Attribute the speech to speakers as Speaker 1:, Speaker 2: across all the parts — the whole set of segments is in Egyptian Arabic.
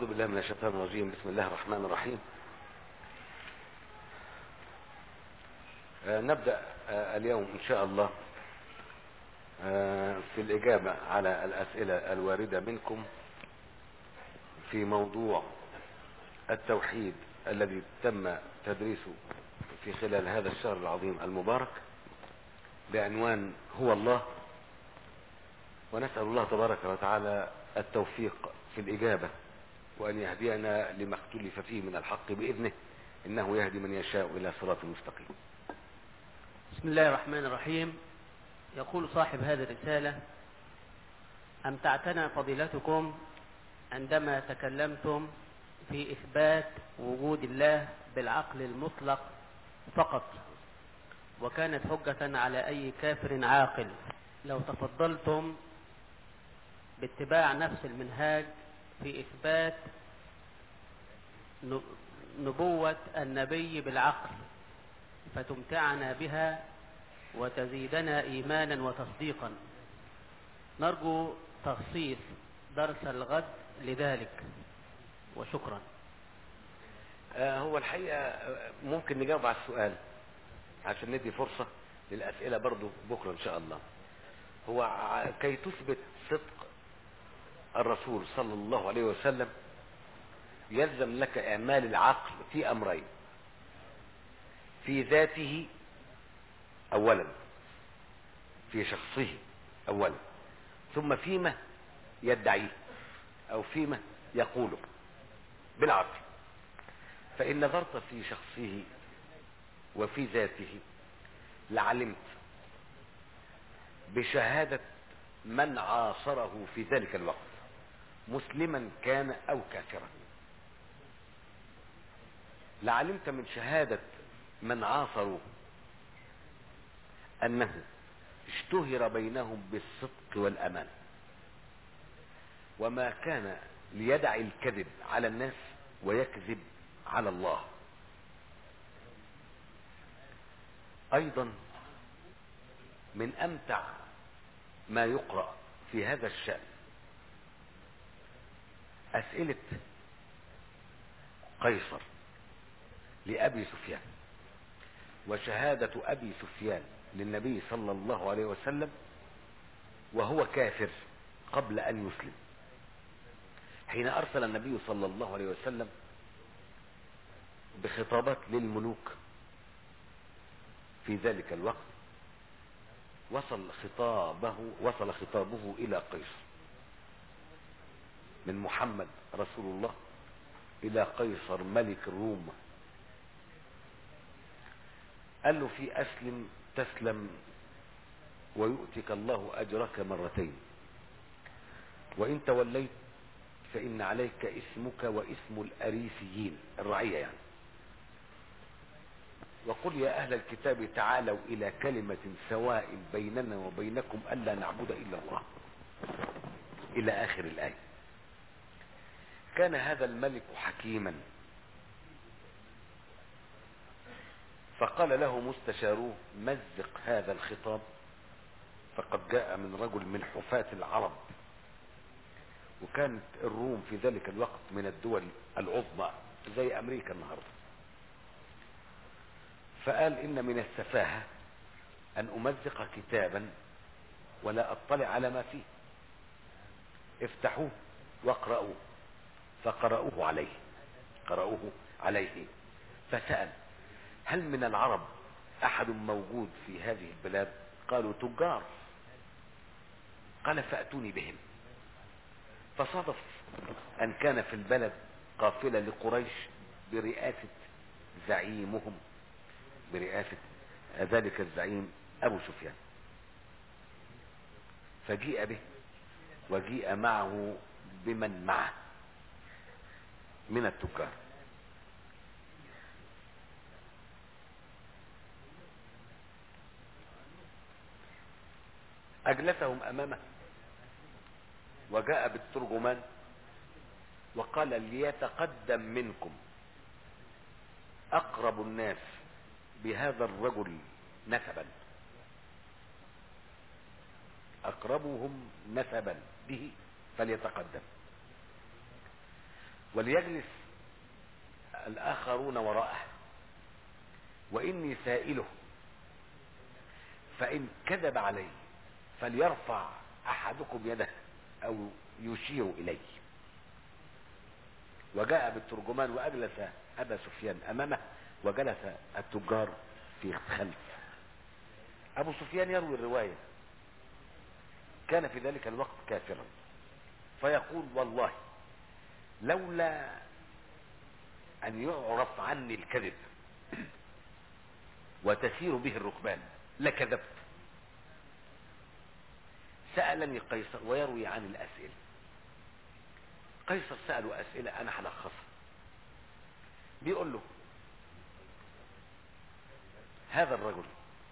Speaker 1: أعوذ بالله من الشيطان الرجيم بسم الله الرحمن الرحيم آه نبدأ آه اليوم إن شاء الله آه في الإجابة على الأسئلة الواردة منكم في موضوع التوحيد الذي تم تدريسه في خلال هذا الشهر العظيم المبارك بعنوان هو الله ونسأل الله تبارك وتعالى التوفيق في الإجابة وأن يهدينا لما اختلف فيه من الحق بإذنه إنه يهدي من يشاء إلى صراط مستقيم
Speaker 2: بسم الله الرحمن الرحيم يقول صاحب هذه الرسالة أمتعتنا فضيلتكم عندما تكلمتم في إثبات وجود الله بالعقل المطلق فقط وكانت حجة على أي كافر عاقل لو تفضلتم باتباع نفس المنهاج في إثبات نبوة النبي بالعقل فتمتعنا بها وتزيدنا إيمانا وتصديقا نرجو تخصيص درس الغد لذلك وشكرا
Speaker 1: آه هو الحقيقة ممكن نجاوب على السؤال عشان ندي فرصة للأسئلة برضو بكرة إن شاء الله هو كي تثبت صدق الرسول صلى الله عليه وسلم يلزم لك إعمال العقل في أمرين في ذاته أولا في شخصه أولا ثم فيما يدعيه أو فيما يقوله بالعقل فإن نظرت في شخصه وفي ذاته لعلمت بشهادة من عاصره في ذلك الوقت مسلما كان أو كافرا لعلمت من شهادة من عاصروا أنه اشتهر بينهم بالصدق والأمان وما كان ليدع الكذب على الناس ويكذب على الله أيضا من أمتع ما يقرأ في هذا الشأن أسئلة قيصر لأبي سفيان وشهادة أبي سفيان للنبي صلى الله عليه وسلم وهو كافر قبل أن يسلم حين أرسل النبي صلى الله عليه وسلم بخطابات للملوك في ذلك الوقت وصل خطابه وصل خطابه إلى قيصر من محمد رسول الله إلى قيصر ملك الروم قال له في أسلم تسلم ويؤتك الله أجرك مرتين وإن توليت فإن عليك اسمك واسم الأريسيين الرعية يعني وقل يا أهل الكتاب تعالوا إلى كلمة سواء بيننا وبينكم ألا نعبد إلا الله إلى آخر الآية كان هذا الملك حكيما فقال له مستشاروه مزق هذا الخطاب فقد جاء من رجل من حفاة العرب وكانت الروم في ذلك الوقت من الدول العظمى زي أمريكا النهاردة فقال إن من السفاهة أن أمزق كتابا ولا أطلع على ما فيه افتحوه واقرأوه فقرأوه عليه قرأوه عليه فسأل هل من العرب أحد موجود في هذه البلاد قالوا تجار قال فأتوني بهم فصادف أن كان في البلد قافلة لقريش برئاسة زعيمهم برئاسة ذلك الزعيم أبو سفيان فجيء به وجيء معه بمن معه من التجار أجلسهم أمامه وجاء بالترجمان وقال ليتقدم منكم أقرب الناس بهذا الرجل نسبا أقربهم نسبا به فليتقدم وليجلس الآخرون وراءه وإني سائله فإن كذب علي فليرفع أحدكم يده أو يشير إلي وجاء بالترجمان وأجلس أبا سفيان أمامه وجلس التجار في خلف أبو سفيان يروي الرواية كان في ذلك الوقت كافرا فيقول والله لولا أن يعرف عني الكذب وتسير به الركبان لكذبت سألني قيصر ويروي عن الأسئلة قيصر سأله أسئلة أنا هلخصها بيقول له هذا الرجل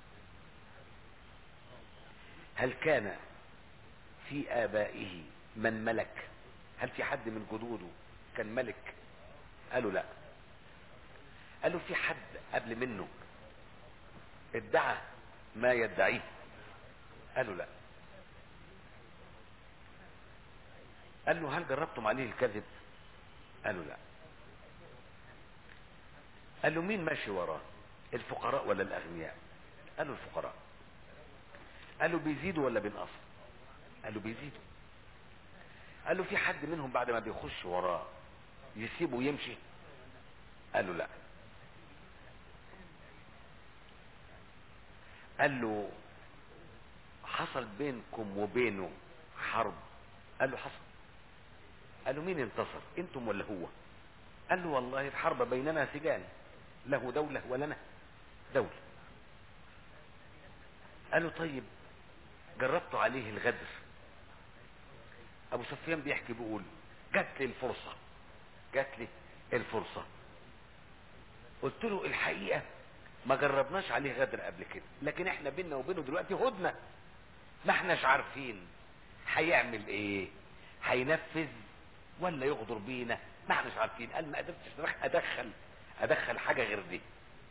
Speaker 1: هل كان في آبائه من ملك هل في حد من جدوده كان ملك قالوا لا قالوا في حد قبل منه ادعى ما يدعيه قالوا لا قال له هل جربتم عليه الكذب قالوا لا قال له مين ماشي وراه الفقراء ولا الاغنياء قالوا الفقراء قال له بيزيدوا ولا بينقصوا قال له بيزيدوا قال له في حد منهم بعد ما بيخش وراه يسيبه ويمشي قال له لا قال له حصل بينكم وبينه حرب قال له حصل قال له مين انتصر انتم ولا هو قال له والله الحرب بيننا سجال له دولة ولنا دولة قال له طيب جربت عليه الغدر ابو سفيان بيحكي بيقول جات لي الفرصة جات لي الفرصة قلت له الحقيقة ما جربناش عليه غدر قبل كده لكن احنا بينا وبينه دلوقتي هدنة ما احناش عارفين هيعمل ايه هينفذ ولا يغدر بينا ما احناش عارفين قال ما قدرتش ادخل ادخل حاجة غير دي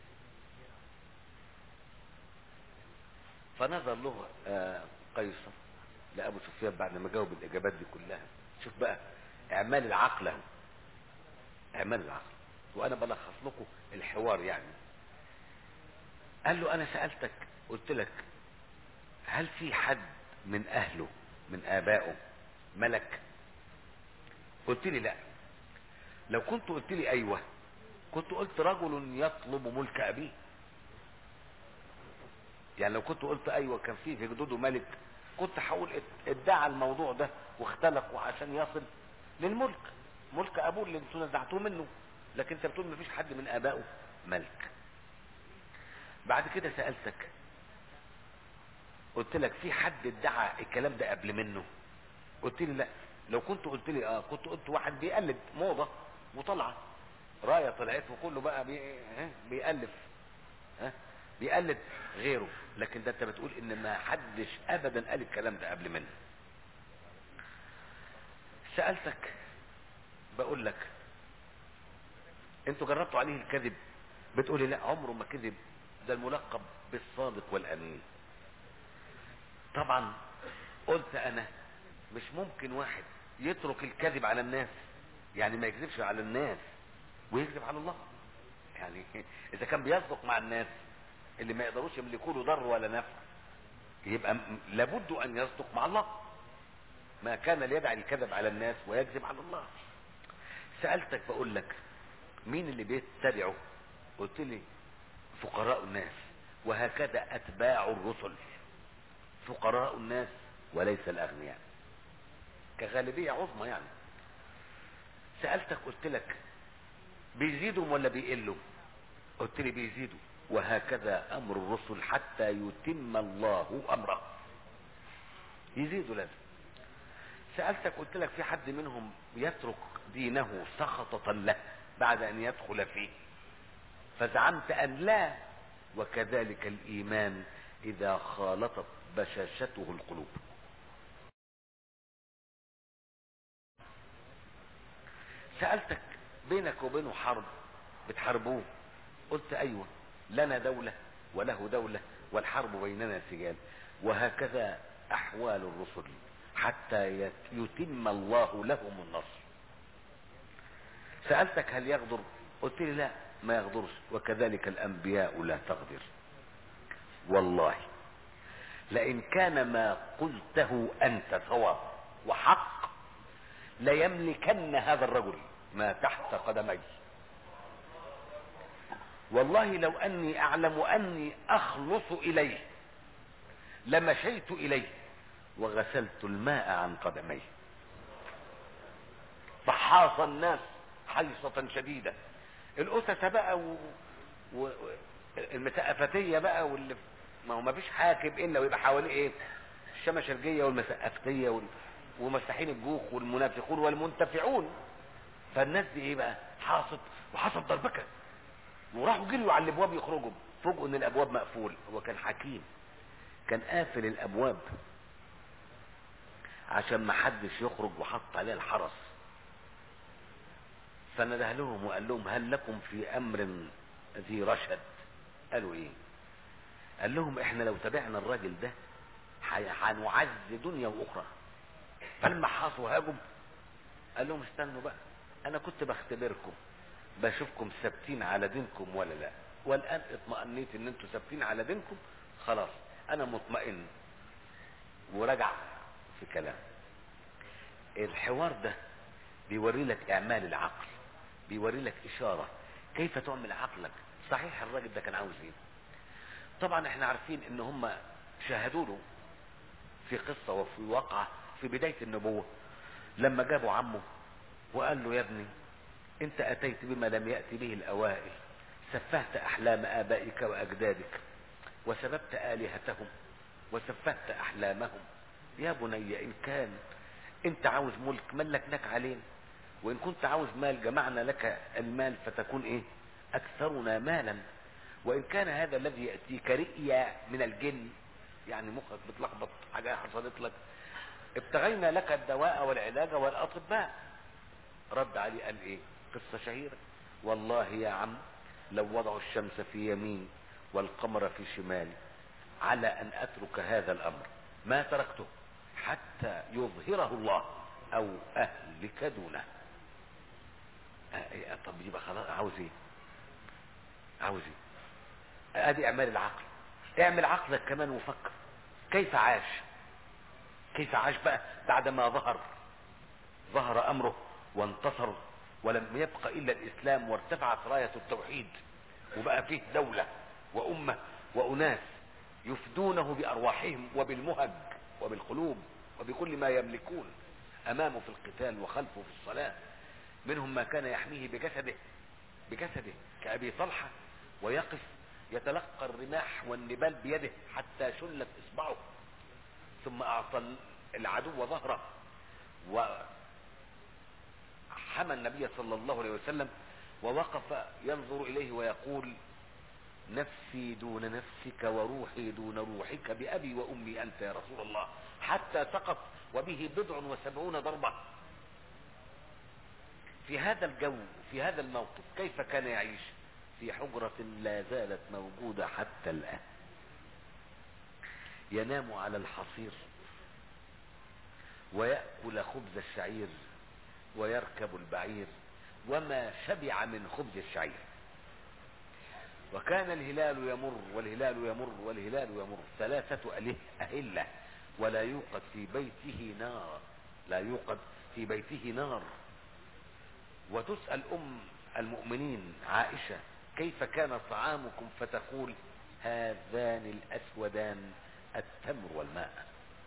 Speaker 1: فنظر له آه قيصر لابو سفيان بعد ما جاوب الاجابات دي كلها شوف بقى اعمال العقل اهو اعمال العقل وانا بلخص لكم الحوار يعني قال له انا سألتك قلت لك هل في حد من اهله من ابائه ملك قلت لي لا لو كنت قلت لي ايوه كنت قلت رجل يطلب ملك ابيه يعني لو كنت قلت ايوه كان في في جدوده ملك كنت هقول ادعى الموضوع ده واختلقوا عشان يصل للملك ملك ابوه اللي انتوا نزعتوه منه لكن انت بتقول مفيش حد من ابائه ملك بعد كده سألتك قلت لك في حد ادعى الكلام ده قبل منه قلت لي لا لو كنت قلت لي اه كنت قلت واحد بيقلد موضة وطلعة راية طلعت وكله بقى بي... ها بيألف ها بيقلد غيره لكن ده انت بتقول ان ما حدش ابدا قال الكلام ده قبل منه سألتك بقول لك انتوا جربتوا عليه الكذب بتقولي لا عمره ما كذب ده الملقب بالصادق والامين طبعا قلت انا مش ممكن واحد يترك الكذب على الناس يعني ما يكذبش على الناس ويكذب على الله يعني اذا كان بيصدق مع الناس اللي ما يقدروش يملكوا له ضر ولا نفع يبقى لابد ان يصدق مع الله ما كان ليدعي الكذب على الناس ويكذب على الله سألتك بقول لك مين اللي بيتبعه قلت لي فقراء الناس وهكذا اتباع الرسل فقراء الناس وليس الاغنياء كغالبية عظمى يعني سألتك قلت لك بيزيدوا ولا بيقلوا قلت لي بيزيدوا وهكذا امر الرسل حتى يتم الله امره يزيدوا لازم سألتك قلت لك في حد منهم يترك دينه سخطة له بعد ان يدخل فيه فزعمت ان لا وكذلك الايمان اذا خالطت بشاشته القلوب سألتك بينك وبينه حرب بتحاربوه قلت ايوه لنا دولة وله دولة والحرب بيننا سجال وهكذا احوال الرسل حتى يتم الله لهم النصر سألتك هل يغدر قلت لي لا ما يغدرش وكذلك الأنبياء لا تغدر والله لئن كان ما قلته أنت صواب وحق ليملكن هذا الرجل ما تحت قدمي والله لو أني أعلم أني أخلص إليه لمشيت إليه وغسلت الماء عن قدميه فحاص الناس حيصة شديدة الأسس بقى و... و... المسقفتية بقى واللي ما هو ما فيش حاكم إلا ويبقى حواليه إيه الشمشرجية والمسقفتية وال... ومساحين الجوخ والمنافقون والمنتفعون فالناس دي إيه بقى حاصت وحصل ضربكة وراحوا جريوا على الابواب يخرجوا فوجئوا ان الابواب مقفول هو كان حكيم كان قافل الابواب عشان ما حدش يخرج وحط عليها الحرس فنده لهم وقال لهم هل لكم في امر ذي رشد قالوا ايه قال لهم احنا لو تبعنا الراجل ده هنعز دنيا واخرى فلما حاصوا هاجم قال لهم استنوا بقى انا كنت بختبركم بشوفكم ثابتين على دينكم ولا لا والان اطمأنيت ان انتوا ثابتين على دينكم خلاص انا مطمئن ورجع في كلام الحوار ده بيوري لك اعمال العقل بيوري لك اشارة كيف تعمل عقلك صحيح الراجل ده كان عاوز ايه طبعا احنا عارفين ان هم شاهدوا له في قصة وفي واقعة في بداية النبوة لما جابوا عمه وقال له يا ابني انت اتيت بما لم يأتي به الاوائل سفهت احلام ابائك واجدادك وسببت الهتهم وسفهت احلامهم يا بني ان كان انت عاوز ملك ملكناك علينا وان كنت عاوز مال جمعنا لك المال فتكون ايه اكثرنا مالا وان كان هذا الذي يأتيك رئيا من الجن يعني مخك بتلخبط حاجة حصلت لك ابتغينا لك الدواء والعلاج والاطباء رد عليه قال ايه قصة شهيرة والله يا عم لو وضعوا الشمس في يمين والقمر في شمال على ان اترك هذا الامر ما تركته حتى يظهره الله او اهلك دونه آه طب يبقى خلاص عاوز ايه عاوز ايه ادي اعمال العقل اعمل عقلك كمان وفكر كيف عاش كيف عاش بقى بعدما ظهر ظهر امره وانتصر ولم يبق الا الاسلام وارتفعت راية التوحيد وبقى فيه دولة وامة واناس يفدونه بارواحهم وبالمهج وبالقلوب وبكل ما يملكون امامه في القتال وخلفه في الصلاة منهم ما كان يحميه بجسده بجسده كأبي طلحة ويقف يتلقى الرماح والنبال بيده حتى شلت اصبعه ثم اعطى العدو ظهره وحمى النبي صلى الله عليه وسلم ووقف ينظر اليه ويقول نفسي دون نفسك وروحي دون روحك بأبي وأمي أنت يا رسول الله حتى سقط وبه بضع وسبعون ضربة في هذا الجو في هذا الموقف كيف كان يعيش في حجرة لا زالت موجودة حتى الآن ينام على الحصير ويأكل خبز الشعير ويركب البعير وما شبع من خبز الشعير وكان الهلال يمر والهلال يمر والهلال يمر ثلاثة أله أهلة ولا يوقد في بيته نار لا يوقد في بيته نار وتسأل أم المؤمنين عائشة كيف كان طعامكم فتقول هذان الأسودان التمر والماء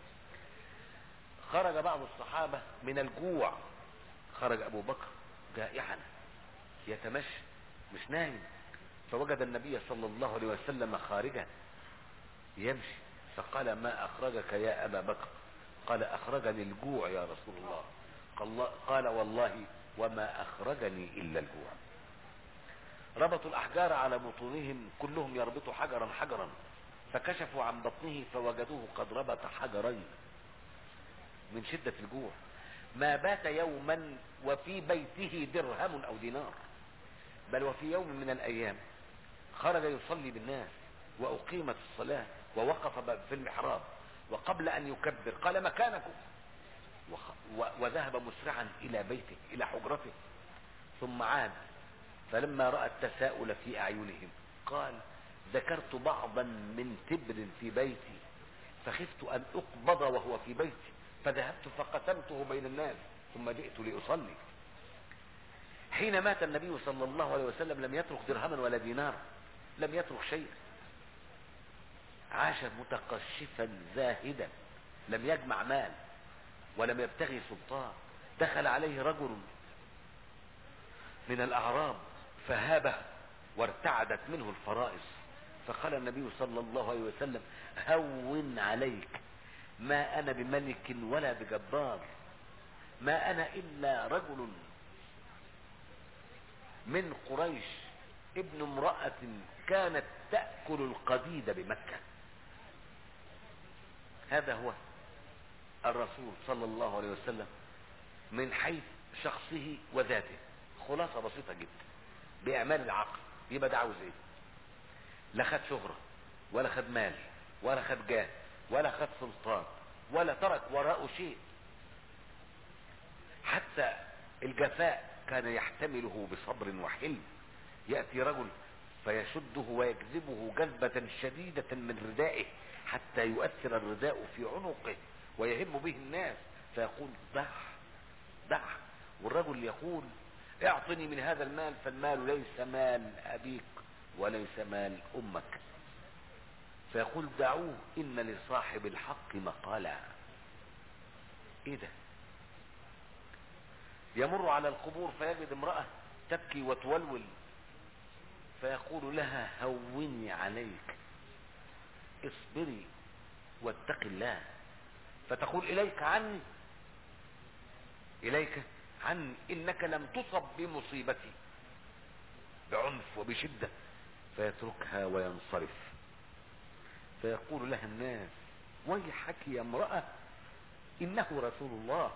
Speaker 1: خرج بعض الصحابة من الجوع خرج أبو بكر جائعا يتمشى مش نايم فوجد النبي صلى الله عليه وسلم خارجا يمشي فقال ما أخرجك يا أبا بكر قال أخرجني الجوع يا رسول الله قال والله وما أخرجني إلا الجوع ربطوا الأحجار على بطونهم كلهم يربطوا حجرا حجرا فكشفوا عن بطنه فوجدوه قد ربط حجرين من شدة الجوع ما بات يوما وفي بيته درهم أو دينار بل وفي يوم من الأيام خرج يصلي بالناس وأقيمت الصلاة ووقف في المحراب وقبل أن يكبر قال مكانكم وذهب مسرعا إلى بيته إلى حجرته
Speaker 3: ثم عاد فلما رأى التساؤل في أعينهم قال ذكرت بعضا من تبر في بيتي فخفت أن أقبض وهو في بيتي فذهبت فقسمته بين الناس ثم جئت لأصلي حين مات النبي صلى الله عليه وسلم لم يترك درهما ولا دينار لم يترك شيء عاش متقشفا زاهدا لم يجمع مال ولم يبتغي سلطان دخل عليه رجل من الأعراب فهابه وارتعدت منه الفرائص فقال النبي صلى الله عليه وسلم هون عليك ما أنا بملك ولا بجبار ما أنا إلا رجل من قريش ابن امرأة كانت تأكل القديد بمكة هذا هو الرسول صلى الله عليه وسلم من حيث شخصه وذاته خلاصة بسيطة جدا بإعمال العقل يبقى ده عاوز ايه لا خد شهرة ولا خد مال ولا خد جاه ولا خد سلطان ولا ترك وراءه شيء حتى الجفاء كان يحتمله بصبر وحلم يأتي رجل فيشده ويجذبه جذبة شديدة من ردائه حتى يؤثر الرداء في عنقه ويهم به الناس فيقول دع دع والرجل يقول اعطني من هذا المال فالمال ليس مال أبيك وليس مال أمك فيقول دعوه إن لصاحب الحق مقالا إيه ده يمر على القبور فيجد امرأة تبكي وتولول فيقول لها هوني عليك اصبري واتق الله فتقول إليك عني إليك عني إنك لم تصب بمصيبتي بعنف وبشدة فيتركها وينصرف فيقول لها الناس ويحك يا امرأة إنه رسول الله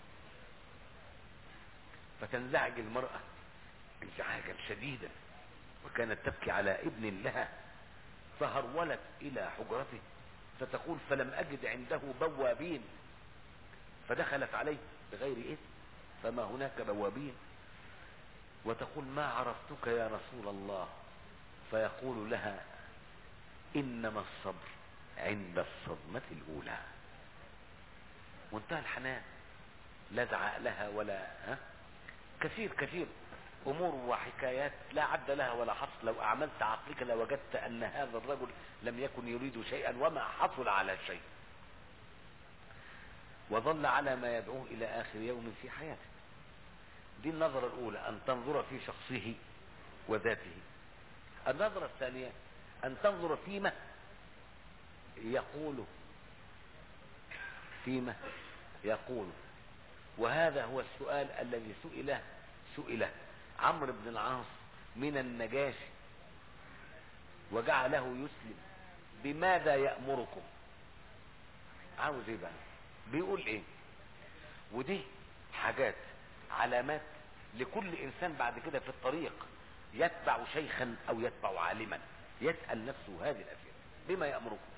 Speaker 3: فتنزعج المرأة انزعاجا شديدا وكانت تبكي على ابن لها فهرولت إلى حجرته فتقول فلم أجد عنده بوابين فدخلت عليه بغير إذن فما هناك بوابين وتقول ما عرفتك يا رسول الله فيقول لها إنما الصبر عند الصدمة الأولى منتهى الحنان لا زعاء لها ولا ها كثير كثير امور وحكايات لا عد لها ولا حصر لو اعملت عقلك لوجدت ان هذا الرجل لم يكن يريد شيئا وما حصل على شيء وظل على ما يدعوه الى اخر يوم في حياته دي النظرة الاولى ان تنظر في شخصه وذاته النظرة الثانية ان تنظر فيما يقوله فيما يقوله وهذا هو السؤال الذي سئله سئله عمرو بن العاص من النجاشي وجعله يسلم بماذا يأمركم عاوز ايه بقى بيقول ايه ودي حاجات علامات لكل انسان بعد كده في الطريق يتبع شيخا او يتبع عالما يسأل نفسه هذه الاسئلة بما يأمركم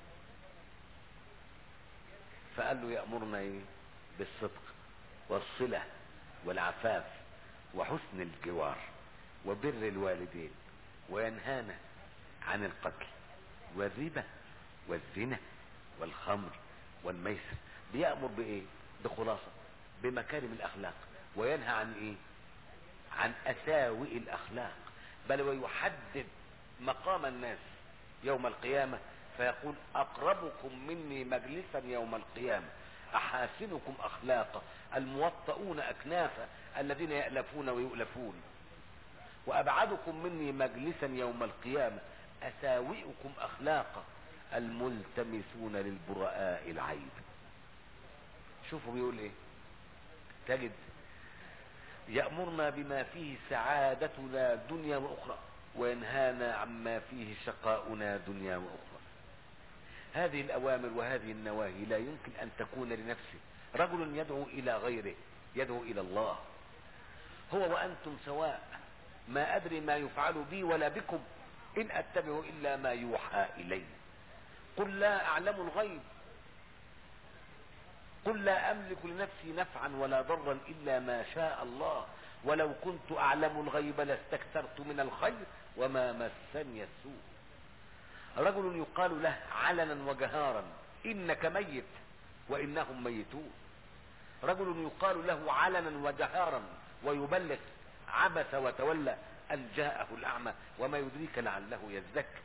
Speaker 3: فقال له يأمرنا ايه بالصدق والصلة والعفاف وحسن الجوار وبر الوالدين وينهانا عن القتل والربا والزنا والخمر والميسر بيأمر بإيه بخلاصة بمكارم الأخلاق وينهى عن إيه عن أساوئ الأخلاق بل ويحدد مقام الناس يوم القيامة فيقول أقربكم مني مجلسا يوم القيامة أحاسنكم أخلاقا الموطؤون أكنافا الذين يألفون ويؤلفون وأبعدكم مني مجلسا يوم القيامة أساوئكم أخلاقا الملتمسون للبراء العيب شوفوا بيقول ايه تجد يأمرنا بما فيه سعادتنا دنيا وأخرى وينهانا عما فيه شقاؤنا دنيا وأخرى هذه الأوامر وهذه النواهي لا يمكن أن تكون لنفسه رجل يدعو إلى غيره يدعو إلى الله هو وأنتم سواء ما أدري ما يفعل بي ولا بكم إن أتبع إلا ما يوحى إلي قل لا أعلم الغيب قل لا املك لنفسي نفعا ولا ضرا الا ما شاء الله ولو كنت اعلم الغيب لاستكثرت من الخير وما مسني السوء رجل يقال له علنا وجهارا انك ميت وانهم ميتون رجل يقال له علنا وجهارا ويبلغ عبس وتولى ان جاءه الاعمى وما يدريك لعله يزكى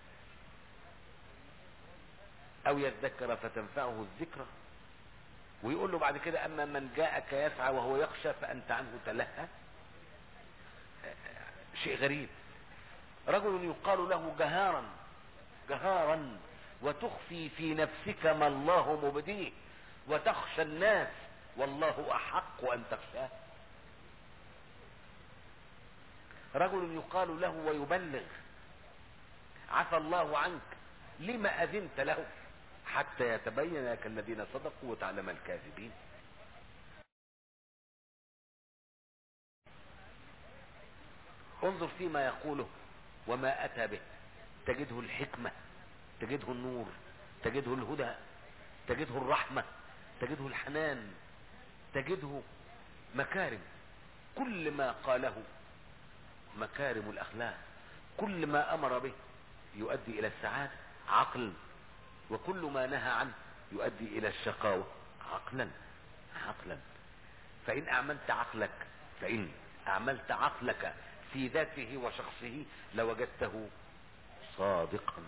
Speaker 3: او يذكر فتنفعه الذكرى ويقول له بعد كده اما من جاءك يسعى وهو يخشى فانت عنه تلهى شيء غريب رجل يقال له جهارا جهارا وتخفي في نفسك ما الله مبديه وتخشى الناس والله احق ان تخشاه رجل يقال له ويبلغ عفى الله عنك لما اذنت له حتى يتبين لك الذين صدقوا وتعلم الكاذبين انظر فيما يقوله وما اتى به تجده الحكمة تجده النور تجده الهدى تجده الرحمة تجده الحنان تجده مكارم كل ما قاله مكارم الاخلاق كل ما امر به يؤدي الى السعادة عقل وكل ما نهى عنه يؤدي الى الشقاوة عقلا عقلا فان اعملت عقلك فان اعملت عقلك في ذاته وشخصه لوجدته صادقا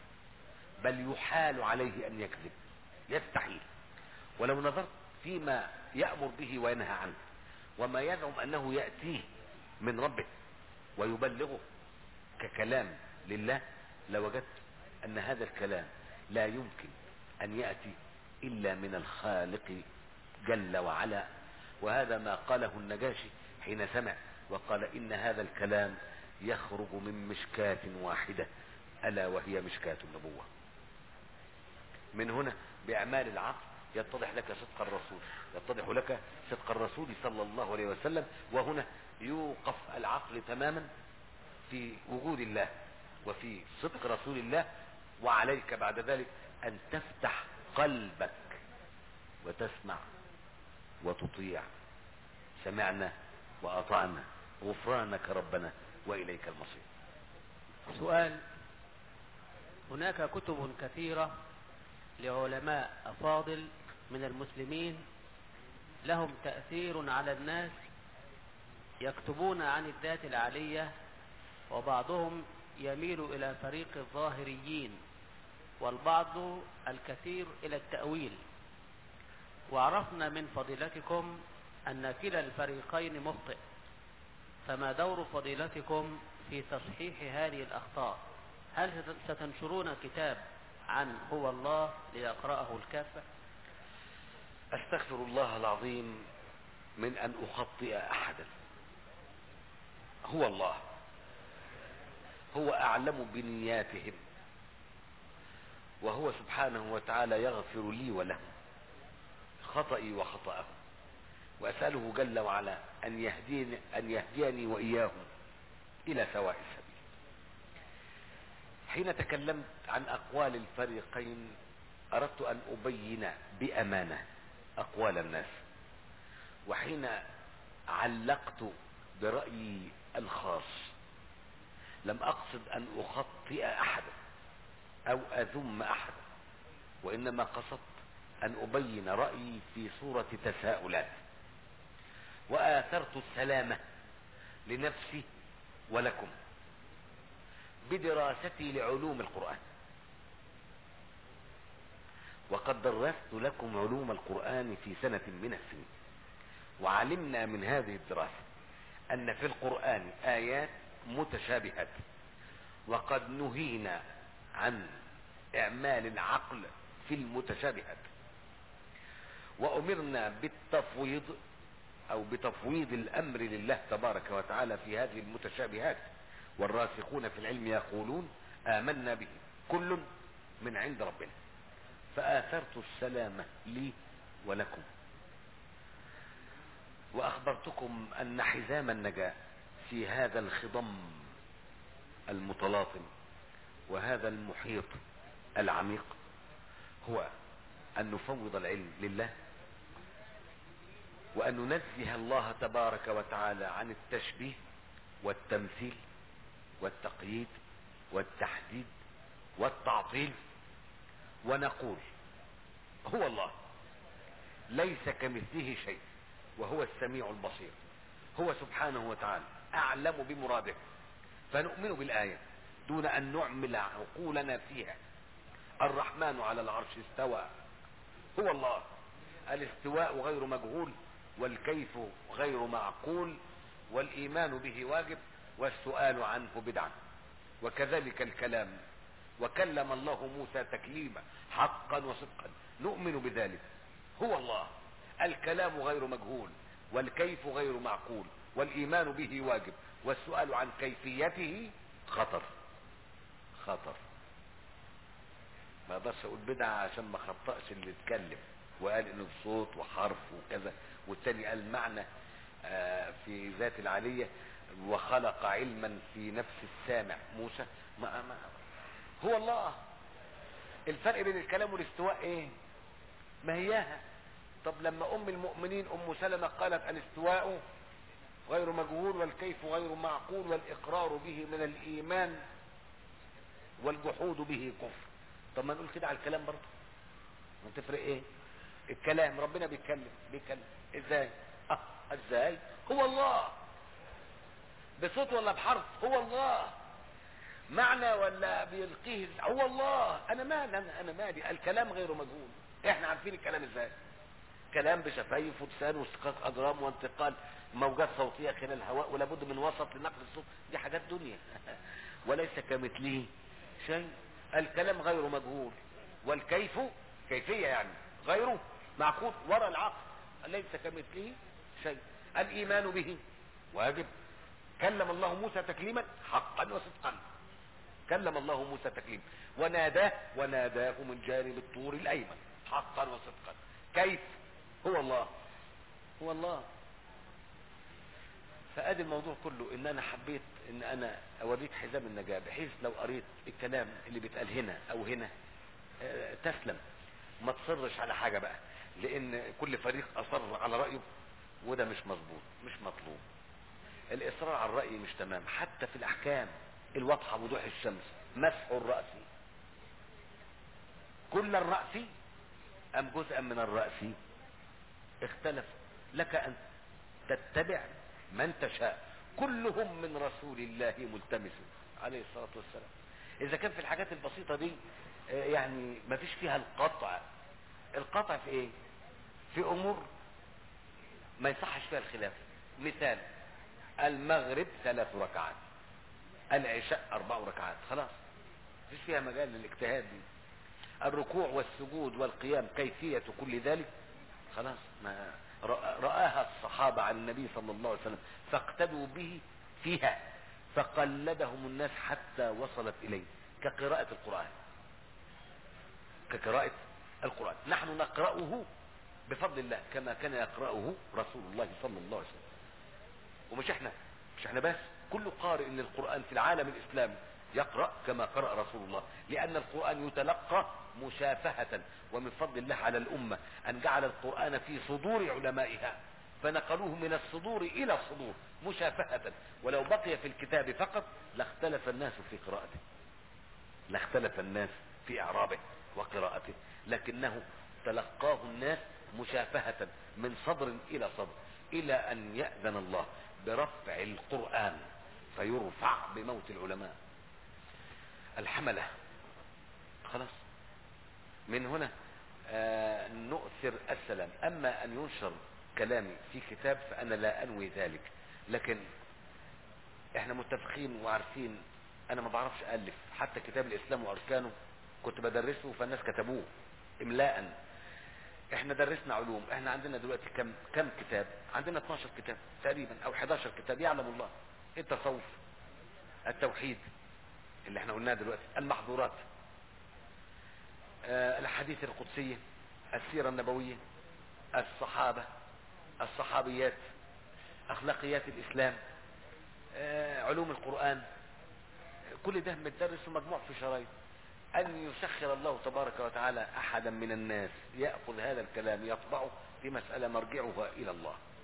Speaker 3: بل يحال عليه ان يكذب يستحيل ولو نظرت فيما يأمر به وينهى عنه وما يزعم انه يأتيه من ربه ويبلغه ككلام لله لوجدت ان هذا الكلام لا يمكن ان يأتي الا من الخالق جل وعلا وهذا ما قاله النجاشي حين سمع وقال ان هذا الكلام يخرج من مشكاة واحدة الا وهي مشكاة النبوة من هنا باعمال العقل يتضح لك صدق الرسول يتضح لك صدق الرسول صلى الله عليه وسلم وهنا يوقف العقل تماما في وجود الله وفي صدق رسول الله وعليك بعد ذلك ان تفتح قلبك وتسمع وتطيع سمعنا واطعنا غفرانك ربنا واليك المصير
Speaker 2: سؤال هناك كتب كثيرة لعلماء أفاضل من المسلمين لهم تأثير على الناس يكتبون عن الذات العالية وبعضهم يميل إلى فريق الظاهريين والبعض الكثير إلى التأويل وعرفنا من فضيلتكم أن كلا الفريقين مخطئ فما دور فضيلتكم في تصحيح هذه الأخطاء هل ستنشرون كتاب عن هو الله ليقرأه الكافة
Speaker 3: استغفر الله العظيم من ان اخطئ احدا هو الله هو اعلم بنياتهم وهو سبحانه وتعالى يغفر لي ولهم خطئي وخطأهم واسأله جل وعلا ان يهديني, أن يهديني واياهم الى سواء السبيل حين تكلمت عن اقوال الفريقين اردت ان ابين بامانه اقوال الناس وحين علقت برايي الخاص لم اقصد ان اخطئ احدا او اذم احدا وانما قصدت ان ابين رايي في صوره تساؤلات واثرت السلامه لنفسي ولكم بدراستي لعلوم القرآن وقد درست لكم علوم القرآن في سنة من السنين وعلمنا من هذه الدراسة أن في القرآن آيات متشابهات وقد نهينا عن إعمال العقل في المتشابهات وأمرنا بالتفويض أو بتفويض الأمر لله تبارك وتعالى في هذه المتشابهات والراسخون في العلم يقولون آمنا به كل من عند ربنا فآثرت السلامة لي ولكم وأخبرتكم أن حزام النجاة في هذا الخضم المتلاطم وهذا المحيط العميق هو أن نفوض العلم لله وأن ننزه الله تبارك وتعالى عن التشبيه والتمثيل والتقييد والتحديد والتعطيل ونقول هو الله ليس كمثله شيء وهو السميع البصير هو سبحانه وتعالى أعلم بمراده فنؤمن بالآية دون أن نعمل عقولنا فيها الرحمن على العرش استوى هو الله الاستواء غير مجهول والكيف غير معقول والإيمان به واجب والسؤال عنه بدعة وكذلك الكلام وكلم الله موسى تكليما حقا وصدقا نؤمن بذلك هو الله الكلام غير مجهول والكيف غير معقول والإيمان به واجب والسؤال عن كيفيته خطر خطر ما اقدرش اقول بدعة عشان ما خطأش اللي اتكلم وقال انه بصوت وحرف وكذا والتاني قال معنى آه في ذات العالية وخلق علما في نفس السامع موسى ما ما هو الله الفرق بين الكلام والاستواء ايه ما هياها طب لما ام المؤمنين ام سلمة قالت الاستواء غير مجهول والكيف غير معقول والاقرار به من الايمان والجحود به كفر طب ما نقول كده على الكلام برضه ما تفرق ايه الكلام ربنا بيتكلم بيتكلم ازاي اه ازاي هو الله بصوت ولا بحرف هو الله معنى ولا بيلقيه هو الله انا مالي انا, أنا مالي الكلام غير مجهول احنا عارفين الكلام ازاي كلام بشفايف ولسان واستقاق اجرام وانتقال موجات صوتيه خلال الهواء ولابد من وسط لنقل الصوت دي حاجات دنيا وليس كمثله شيء الكلام غير مجهول والكيف كيفيه يعني غيره معقول وراء العقل ليس كمثله شيء الايمان به واجب كلم الله موسى تكليما حقا وصدقا كلم الله موسى تكليما وناداه وناداه من جانب الطور الايمن حقا وصدقا كيف هو الله هو الله فادي الموضوع كله ان انا حبيت ان انا اوريك حزام النجاة بحيث لو قريت الكلام اللي بيتقال هنا او هنا اه تسلم ما تصرش على حاجة بقى لان كل فريق اصر على رأيه وده مش مظبوط مش مطلوب الاصرار على الرأي مش تمام حتى في الاحكام الواضحة وضوح الشمس مسح الرأس كل الرأس ام جزءا من الرأس اختلف لك ان تتبع من تشاء كلهم من رسول الله ملتمس عليه الصلاة والسلام اذا كان في الحاجات البسيطة دي يعني ما فيش فيها القطع القطع في ايه في امور ما يصحش فيها الخلاف مثال المغرب ثلاث ركعات العشاء اربع ركعات خلاص مفيش فيها مجال للاجتهاد دي الركوع والسجود والقيام كيفية كل ذلك خلاص ما رآها الصحابة عن النبي صلى الله عليه وسلم فاقتدوا به فيها فقلدهم الناس حتى وصلت إليه كقراءة القرآن كقراءة القرآن نحن نقرأه بفضل الله كما كان يقرأه رسول الله صلى الله عليه وسلم ومش احنا مش احنا بس كل قارئ للقرآن في العالم الإسلامي يقرأ كما قرأ رسول الله لأن القرآن يتلقى مشافهة ومن فضل الله على الأمة أن جعل القرآن في صدور علمائها فنقلوه من الصدور إلى الصدور مشافهة ولو بقي في الكتاب فقط لاختلف الناس في قراءته لاختلف الناس في إعرابه وقراءته لكنه تلقاه الناس مشافهة من صدر إلى صدر إلى أن يأذن الله برفع القرآن فيرفع بموت العلماء الحملة خلاص من هنا آه نؤثر السلام أما أن ينشر كلامي في كتاب فأنا لا أنوي ذلك لكن احنا متفقين وعارفين أنا ما بعرفش ألف حتى كتاب الإسلام وأركانه كنت بدرسه فالناس كتبوه إملاء احنا درسنا علوم احنا عندنا دلوقتي كم كم كتاب عندنا 12 كتاب تقريبا او 11 كتاب يعلم الله التصوف التوحيد اللي احنا قلناه دلوقتي المحظورات آه الاحاديث القدسية السيرة النبوية الصحابة الصحابيات اخلاقيات الاسلام آه علوم القرآن كل ده متدرس ومجموع في شرايط أن يسخر الله تبارك وتعالى أحدا من الناس يأخذ هذا الكلام يطبعه في مسألة مرجعها إلى الله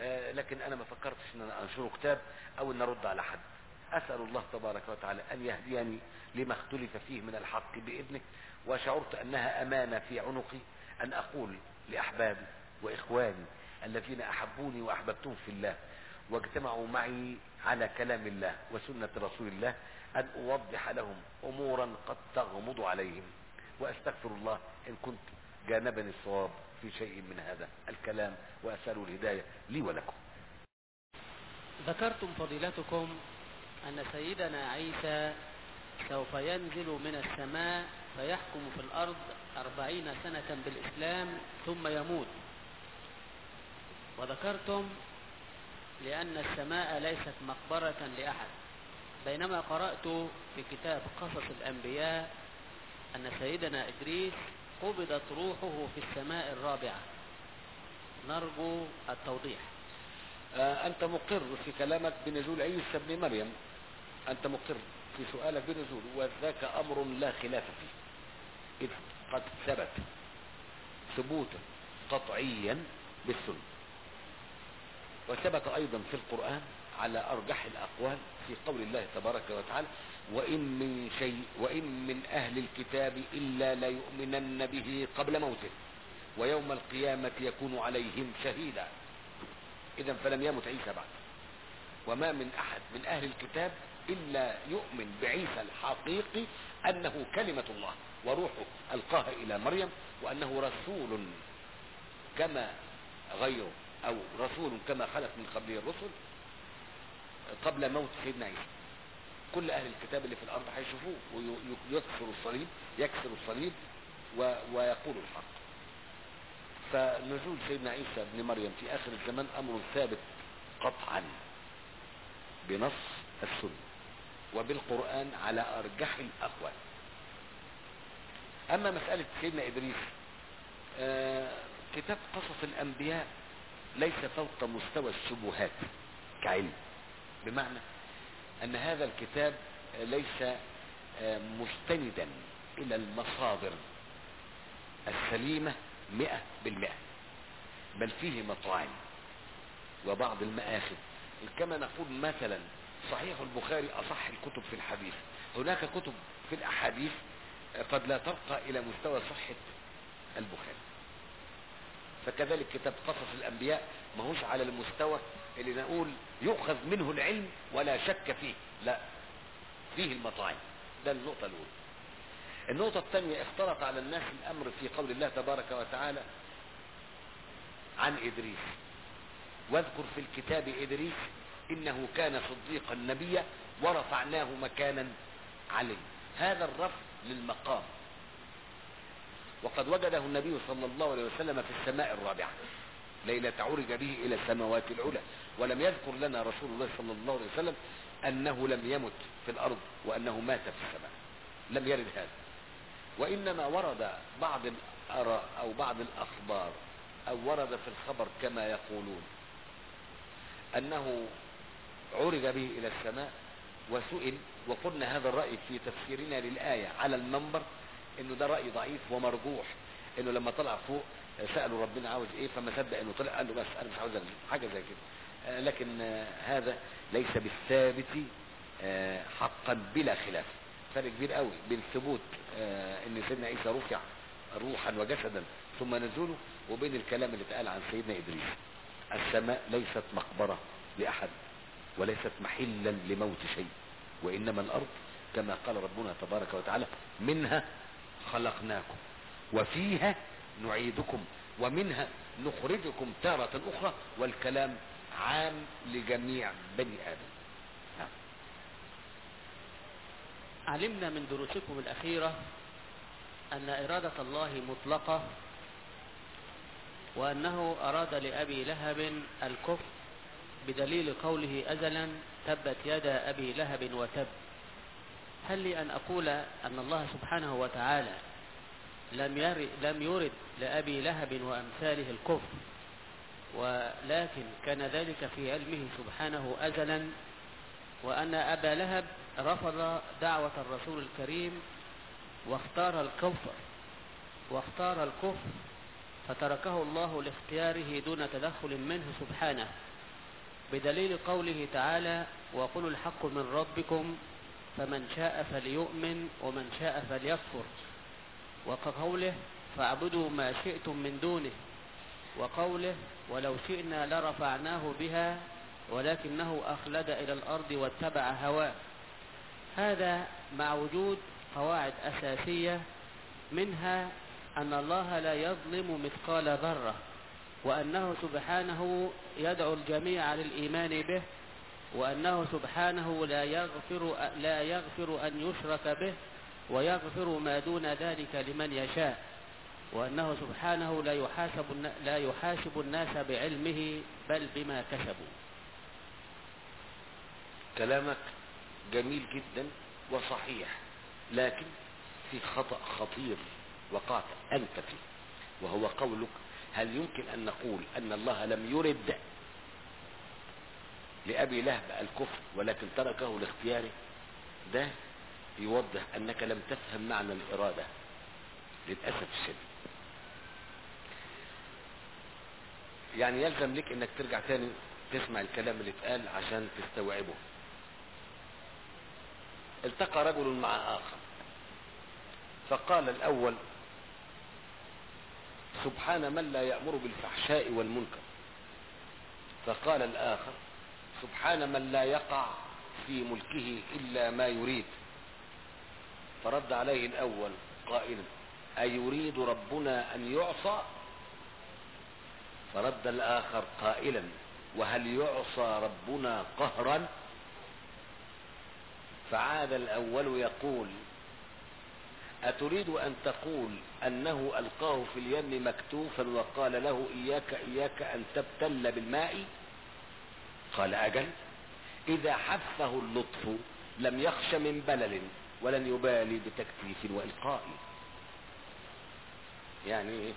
Speaker 3: آه، لكن انا ما فكرتش ان انا انشره كتاب او ان ارد على حد اسال الله تبارك وتعالى ان يهديني لما اختلف فيه من الحق باذنه وشعرت انها امانه في عنقي ان اقول لاحبابي واخواني الذين احبوني واحببتهم في الله واجتمعوا معي على كلام الله وسنه رسول الله ان اوضح لهم امورا قد تغمض عليهم واستغفر الله ان كنت جانبني الصواب في شيء من هذا الكلام واسال الهدايه لي ولكم
Speaker 2: ذكرتم فضيلتكم أن سيدنا عيسى سوف ينزل من السماء فيحكم في الأرض أربعين سنة بالإسلام ثم يموت وذكرتم لأن السماء ليست مقبرة لأحد بينما قرأت في كتاب قصص الأنبياء أن سيدنا إدريس قبضت روحه في السماء الرابعة نرجو التوضيح
Speaker 3: آه، أنت مقر في كلامك بنزول عيسى ابن مريم أنت مقر في سؤالك بنزول وذاك أمر لا خلاف فيه إذ قد ثبت ثبوتا قطعيا بالسنة وثبت أيضا في القرآن على أرجح الأقوال في قول الله تبارك وتعالى وإن من شيء وإن من أهل الكتاب إلا ليؤمنن به قبل موته ويوم القيامة يكون عليهم شهيدا إذا فلم يمت عيسى بعد وما من أحد من أهل الكتاب إلا يؤمن بعيسى الحقيقي أنه كلمة الله وروحه ألقاها إلى مريم وأنه رسول كما غيره أو رسول كما خلت من قبله الرسل قبل موت سيدنا عيسى كل أهل الكتاب اللي في الأرض هيشوفوه ويكسر الصليب يكسر الصليب و... ويقول الحق فنزول سيدنا عيسى بن مريم في آخر الزمان أمر ثابت قطعا بنص السنة وبالقرآن على أرجح الأقوال أما مسألة سيدنا إدريس آه كتاب قصص الأنبياء ليس فوق مستوى الشبهات كعلم بمعنى أن هذا الكتاب ليس آه مستندا إلى المصادر السليمة مئة بالمئة بل فيه مطاعم وبعض المآخذ كما نقول مثلا صحيح البخاري أصح الكتب في الحديث هناك كتب في الأحاديث قد لا ترقى إلى مستوى صحة البخاري فكذلك كتاب قصص الأنبياء ماهوش على المستوى اللي نقول يؤخذ منه العلم ولا شك فيه لا فيه المطاعم ده النقطة الأولى النقطة الثانية اختلط على الناس الأمر في قول الله تبارك وتعالى عن إدريس واذكر في الكتاب إدريس إنه كان صديقا نبيا ورفعناه مكانا عليه هذا الرفع للمقام وقد وجده النبي صلى الله عليه وسلم في السماء الرابعة ليلة عرج به إلى السماوات العلى ولم يذكر لنا رسول الله صلى الله عليه وسلم أنه لم يمت في الأرض وأنه مات في السماء لم يرد هذا وإنما ورد بعض الآراء أو بعض الأخبار أو ورد في الخبر كما يقولون أنه عرج به إلى السماء وسئل وقلنا هذا الرأي في تفسيرنا للآية على المنبر انه ده رأي ضعيف ومرجوح انه لما طلع فوق سألوا ربنا عاوز ايه فما صدق انه طلع قال له بس انا مش عاوز أنزل. حاجة زي كده لكن هذا ليس بالثابت حقا بلا خلاف فرق كبير قوي بين ثبوت ان سيدنا عيسى رفع روحا وجسدا ثم نزوله وبين الكلام اللي اتقال عن سيدنا ادريس السماء ليست مقبرة لاحد وليست محلا لموت شيء وانما الارض كما قال ربنا تبارك وتعالى منها خلقناكم وفيها نعيدكم ومنها نخرجكم تارة اخرى والكلام عام لجميع بني ادم نعم.
Speaker 2: علمنا من دروسكم الأخيرة أن إرادة الله مطلقة وأنه أراد لأبي لهب الكفر بدليل قوله أزلا تبت يدا أبي لهب وتب هل لي أن أقول أن الله سبحانه وتعالى لم يرد, لم يرد لأبي لهب وأمثاله الكفر ولكن كان ذلك في علمه سبحانه أزلا وأن أبا لهب رفض دعوة الرسول الكريم واختار الكفر واختار الكفر فتركه الله لاختياره دون تدخل منه سبحانه بدليل قوله تعالى وقل الحق من ربكم فمن شاء فليؤمن ومن شاء فليكفر وكقوله فاعبدوا ما شئتم من دونه وقوله ولو شئنا لرفعناه بها ولكنه أخلد إلى الأرض واتبع هواه هذا مع وجود قواعد أساسية منها أن الله لا يظلم مثقال ذرة وأنه سبحانه يدعو الجميع للإيمان به وأنه سبحانه لا يغفر لا يغفر أن يشرك به ويغفر ما دون ذلك لمن يشاء وأنه سبحانه لا يحاسب لا يحاسب الناس بعلمه بل بما كسبوا.
Speaker 3: كلامك جميل جدا وصحيح لكن في خطأ خطير وقعت أنت فيه وهو قولك هل يمكن أن نقول أن الله لم يرد لأبي لهب الكفر ولكن تركه لاختياره ده يوضح أنك لم تفهم معنى الإرادة للأسف الشديد يعني يلزم لك انك ترجع تاني تسمع الكلام اللي اتقال عشان تستوعبه التقى رجل مع اخر فقال الاول سبحان من لا يأمر بالفحشاء والمنكر فقال الاخر سبحان من لا يقع في ملكه الا ما يريد فرد عليه الاول قائلا ايريد ربنا ان يعصى فرد الآخر قائلا وهل يعصى ربنا قهرا فعاد الأول يقول أتريد أن تقول أنه ألقاه في اليم مكتوفا وقال له إياك إياك أن تبتل بالماء قال أجل إذا حثه اللطف لم يخش من بلل ولن يبالي بتكتيف وإلقاء يعني إيه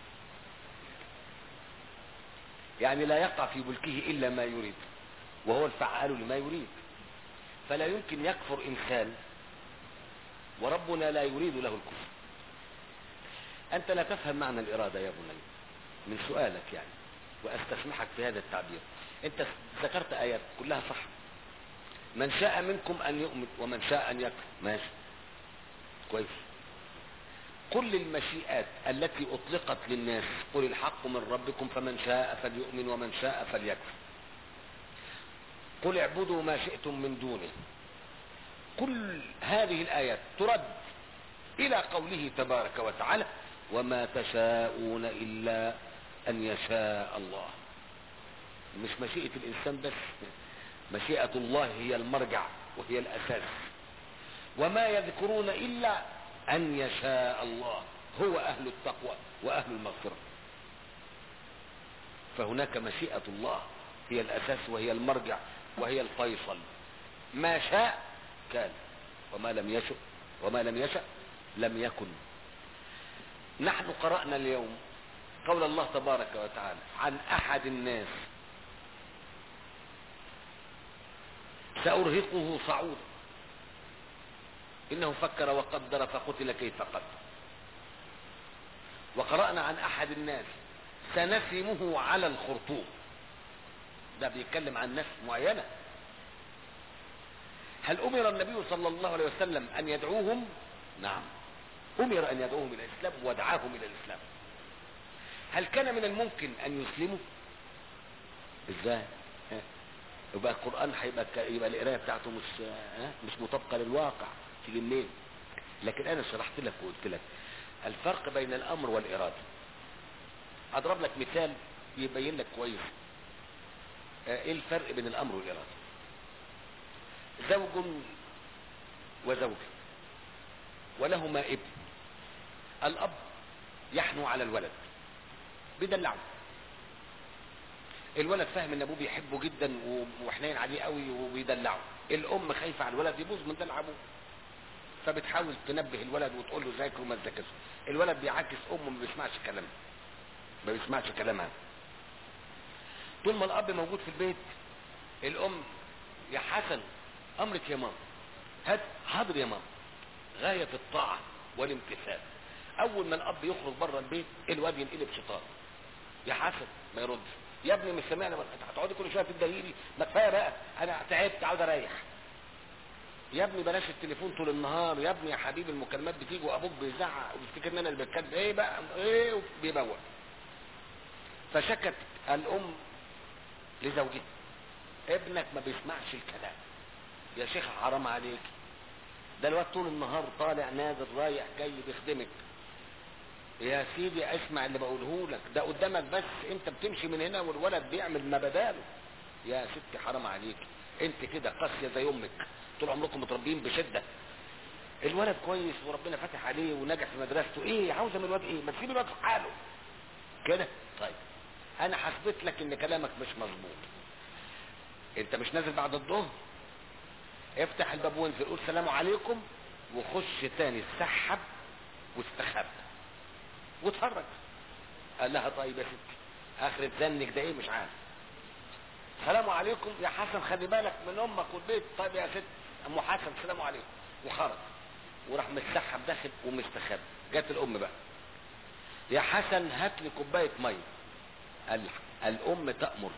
Speaker 3: يعني لا يقع في ملكه إلا ما يريد وهو الفعال لما يريد فلا يمكن يكفر إنسان وربنا لا يريد له الكفر أنت لا تفهم معنى الإرادة يا بني من سؤالك يعني وأستسمحك في هذا التعبير أنت ذكرت آيات كلها صح من شاء منكم أن يؤمن ومن شاء أن يكفر ماشي كويس كل المشيئات التي أطلقت للناس قل الحق من ربكم فمن شاء فليؤمن ومن شاء فليكفر قل اعبدوا ما شئتم من دونه كل هذه الآيات ترد إلى قوله تبارك وتعالى وما تشاءون إلا أن يشاء الله مش مشيئة الإنسان بس مشيئة الله هي المرجع وهي الأساس وما يذكرون إلا أن يشاء الله هو أهل التقوى وأهل المغفرة فهناك مشيئة الله هي الأساس وهي المرجع وهي الفيصل ما شاء كان وما لم يشأ وما لم يشأ لم يكن نحن قرأنا اليوم قول الله تبارك وتعالى عن أحد الناس سأرهقه صعودا إنه فكر وقدر فقتل كيف قدر وقرأنا عن أحد الناس سنسمه على الخرطوم ده بيتكلم عن ناس معينة هل أمر النبي صلى الله عليه وسلم أن يدعوهم نعم أمر أن يدعوهم إلى الإسلام ودعاهم إلى الإسلام هل كان من الممكن أن يسلموا ازاي ها؟ يبقى القرآن هيبقى يبقى القراية بتاعته مش ها؟ مش مطابقة للواقع تيجي منين لكن انا شرحت لك وقلت لك الفرق بين الامر والاراده اضرب لك مثال يبين لك كويس ايه الفرق بين الامر والاراده زوج وزوجة ولهما ابن الاب يحنو على الولد بيدلعه الولد فاهم ان ابوه بيحبه جدا وحنين عليه قوي وبيدلعه الام خايفه على الولد يبوظ من دلع ابوه فبتحاول تنبه الولد وتقول له ذاكر وما تذاكرش الولد بيعاكس امه ما بيسمعش كلامها ما بيسمعش كلامها طول ما الاب موجود في البيت الام يا حسن امرك يا ماما هات حاضر يا ماما غايه الطاعه والامتثال اول ما الاب يخرج بره البيت الواد ينقلب شيطان يا حسن ما يردش
Speaker 1: يا ابني مش سامعني انت هتقعدي كل شويه تدهيلي ما كفايه بقى انا تعبت عاوز اريح يا ابني بلاش التليفون طول النهار يا ابني يا حبيبي المكالمات بتيجي وابوك بيزعق وبيفتكر ان انا اللي بتكلم ايه بقى ايه بيبوق فشكت الام لزوجها ابنك ما بيسمعش الكلام يا شيخ حرام عليك ده الواد طول النهار طالع نازل رايح جاي بيخدمك يا سيدي اسمع اللي بقوله لك ده قدامك بس انت بتمشي من هنا والولد بيعمل ما بداله يا ستي حرام عليك انت كده قاسيه زي امك طول عمركم متربيين بشده الولد كويس وربنا فاتح عليه ونجح في مدرسته ايه عاوزه من الواد ايه ما تسيب الواد في حاله كده طيب انا حسبت لك ان كلامك مش مظبوط انت مش نازل بعد الظهر افتح الباب وانزل قول سلام عليكم وخش تاني اتسحب واستخبى واتفرج قال لها طيب يا ستي اخرة ذنك ده ايه مش عارف السلام عليكم يا حسن خلي بالك من امك والبيت طيب يا ست ام حسن السلام عليكم وخرج وراح متسحب داخل ومستخبي جت الام بقى يا حسن هات لي كوبايه ميه قال الام تامر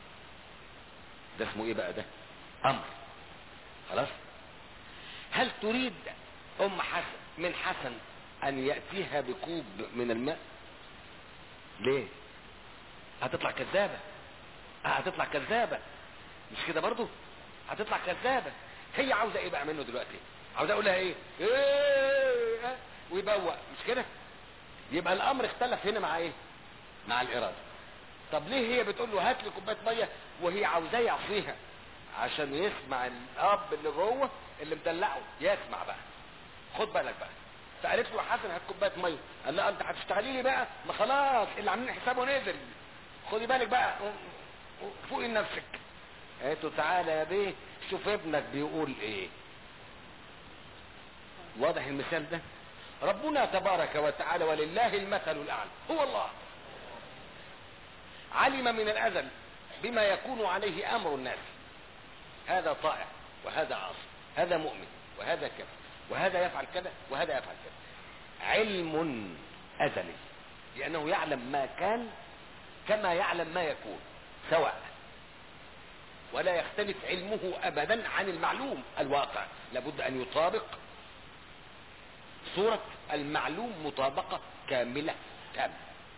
Speaker 1: ده اسمه ايه بقى ده امر خلاص هل تريد ام حسن من حسن ان ياتيها بكوب من الماء ليه هتطلع كذابه آه هتطلع كذابه مش كده برضو هتطلع كذابه هي عاوزه ايه بقى منه دلوقتي عاوزه اقول لها ايه, إيه؟ آه، ويبوق مش كده يبقى الامر اختلف هنا مع ايه مع الاراده طب ليه هي بتقول له هات لي كوبايه ميه وهي عاوزاه يعصيها عشان يسمع الاب اللي جوه اللي مدلعه يسمع بقى خد بالك بقى فقالت له يا حسن هات كوبايه ميه قال لا انت هتشتغلي لي بقى ما خلاص اللي عاملين حسابه نزل خدي بالك بقى فوقي نفسك قالت له تعالى يا بيه شوف ابنك بيقول ايه واضح المثال ده ربنا تبارك وتعالى ولله المثل الاعلى هو الله علم من الازل بما يكون عليه امر الناس هذا طائع وهذا عاصي هذا مؤمن وهذا كافر وهذا يفعل كذا وهذا يفعل كذا علم ازلي لانه يعلم ما كان كما يعلم ما يكون سواء ولا يختلف علمه ابدا عن المعلوم الواقع لابد ان يطابق صورة المعلوم مطابقة كاملة تامة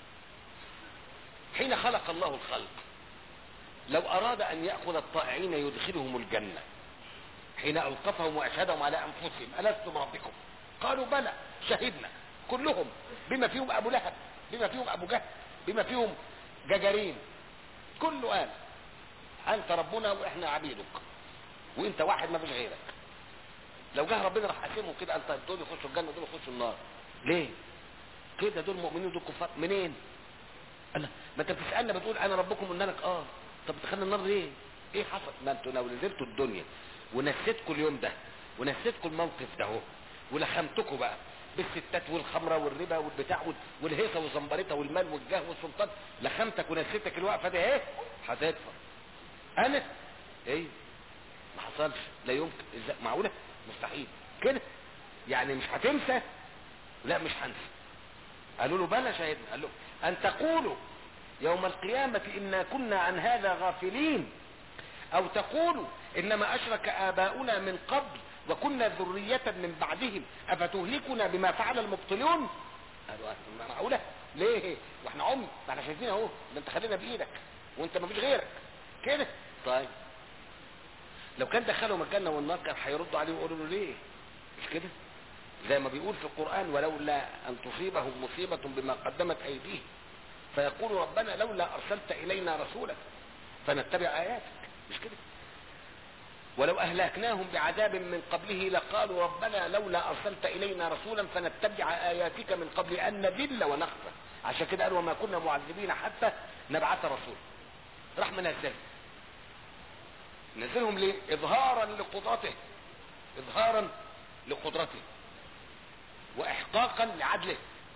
Speaker 1: حين خلق الله الخلق لو اراد ان يأخذ الطائعين يدخلهم الجنة حين اوقفهم واشهدهم على انفسهم الست بربكم قالوا بلى شهدنا كلهم بما فيهم ابو لهب بما فيهم ابو جهل بما فيهم ججرين كله قال انت ربنا واحنا عبيدك وانت واحد ما فيش غيرك لو جه ربنا راح قاسمهم كده قال طيب دول يخشوا الجنه ودول يخشوا النار ليه كده دول مؤمنين ودول كفار منين قال ما انت بتسالنا بتقول انا ربكم قلنا لك اه طب دخلنا النار ليه ايه حصل ما انتوا لو نزلتوا الدنيا ونسيتكم اليوم ده ونسيتكم الموقف ده اهو ولخمتكم بقى بالستات والخمره والربا والبتاع والهيصه والزمبريطه والمال والجاه والسلطان لخمتك ونسيتك الوقفه دي ايه هتدفع انا ايه ما حصلش لا يمكن ازاي معقوله مستحيل كده يعني مش هتنسى لا مش هنسى قالوا له بلى شهدنا قال له ان تقولوا يوم القيامة إنا كنا عن هذا غافلين أو تقولوا إنما أشرك آباؤنا من قبل وكنا ذرية من بعدهم أفتهلكنا بما فعل المبطلون قالوا معقولة ليه واحنا عمي ما احنا شايفين اهو ده انت خلينا بايدك وانت ما فيش غيرك كده طيب لو كان دخلهم الجنة والنار كان هيردوا عليه ويقولوا له ليه مش كده زي ما بيقول في القرآن ولولا أن تصيبهم مصيبة بما قدمت أيديهم فيقول ربنا لولا أرسلت إلينا رسولا فنتبع آياتك مش كده ولو أهلكناهم بعذاب من قبله لقالوا ربنا لولا أرسلت إلينا رسولا فنتبع آياتك من قبل أن نذل ونخفى عشان كده قالوا وما كنا معذبين حتى نبعث رسولا راح منزل نزلهم ليه إظهارا لقدرته إظهارا لقدرته وإحقاقا لعدله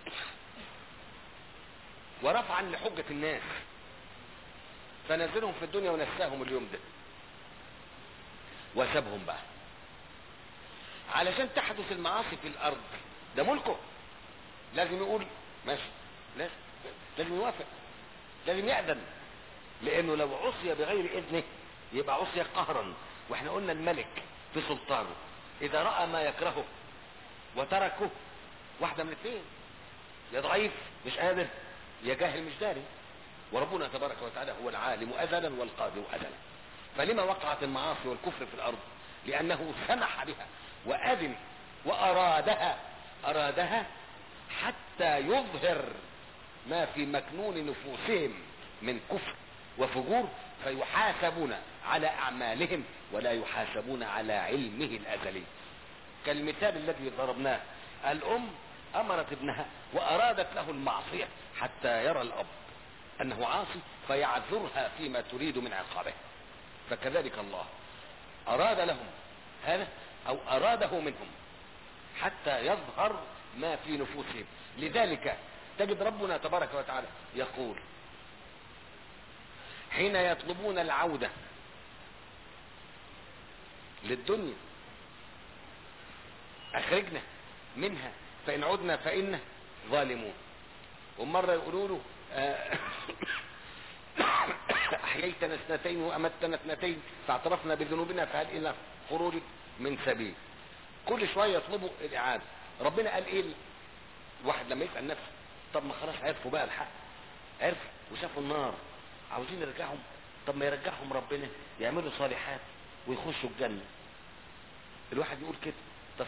Speaker 1: ورفعا لحجة الناس فنزلهم في الدنيا ونساهم اليوم ده وسابهم بقى علشان تحدث المعاصي في الارض ده ملكه لازم يقول ماشي لازم لازم يوافق لازم يأذن لانه لو عصي بغير اذنه يبقى عصي قهرا واحنا قلنا الملك في سلطانه اذا راى ما يكرهه وتركه واحده من الاثنين يا ضعيف مش قادر يا جاهل مش داري وربنا تبارك وتعالى هو العالم ازلا والقادر ازلا فلما وقعت المعاصي والكفر في الارض لانه سمح بها واذن وارادها ارادها حتى يظهر ما في مكنون نفوسهم من كفر وفجور فيحاسبون على اعمالهم ولا يحاسبون على علمه الازلي كالمثال الذي ضربناه الام امرت ابنها وارادت له المعصيه حتى يرى الاب انه عاصي فيعذرها فيما تريد من عقابه فكذلك الله اراد لهم هذا او اراده منهم حتى يظهر ما في نفوسهم لذلك تجد ربنا تبارك وتعالى يقول حين يطلبون العودة للدنيا أخرجنا منها فإن عدنا فإنا ظالمون ومرة يقولوا له آه، أحييتنا اثنتين وأمتنا اثنتين فاعترفنا بذنوبنا فهل إلى خروج من سبيل كل شوية يطلبوا الإعادة ربنا قال إيه واحد لما يسأل نفسه طب ما خلاص عرفوا بقى الحق عرفوا وشافوا النار عاوزين يرجعهم طب ما يرجعهم ربنا يعملوا صالحات ويخشوا الجنة الواحد يقول كده طب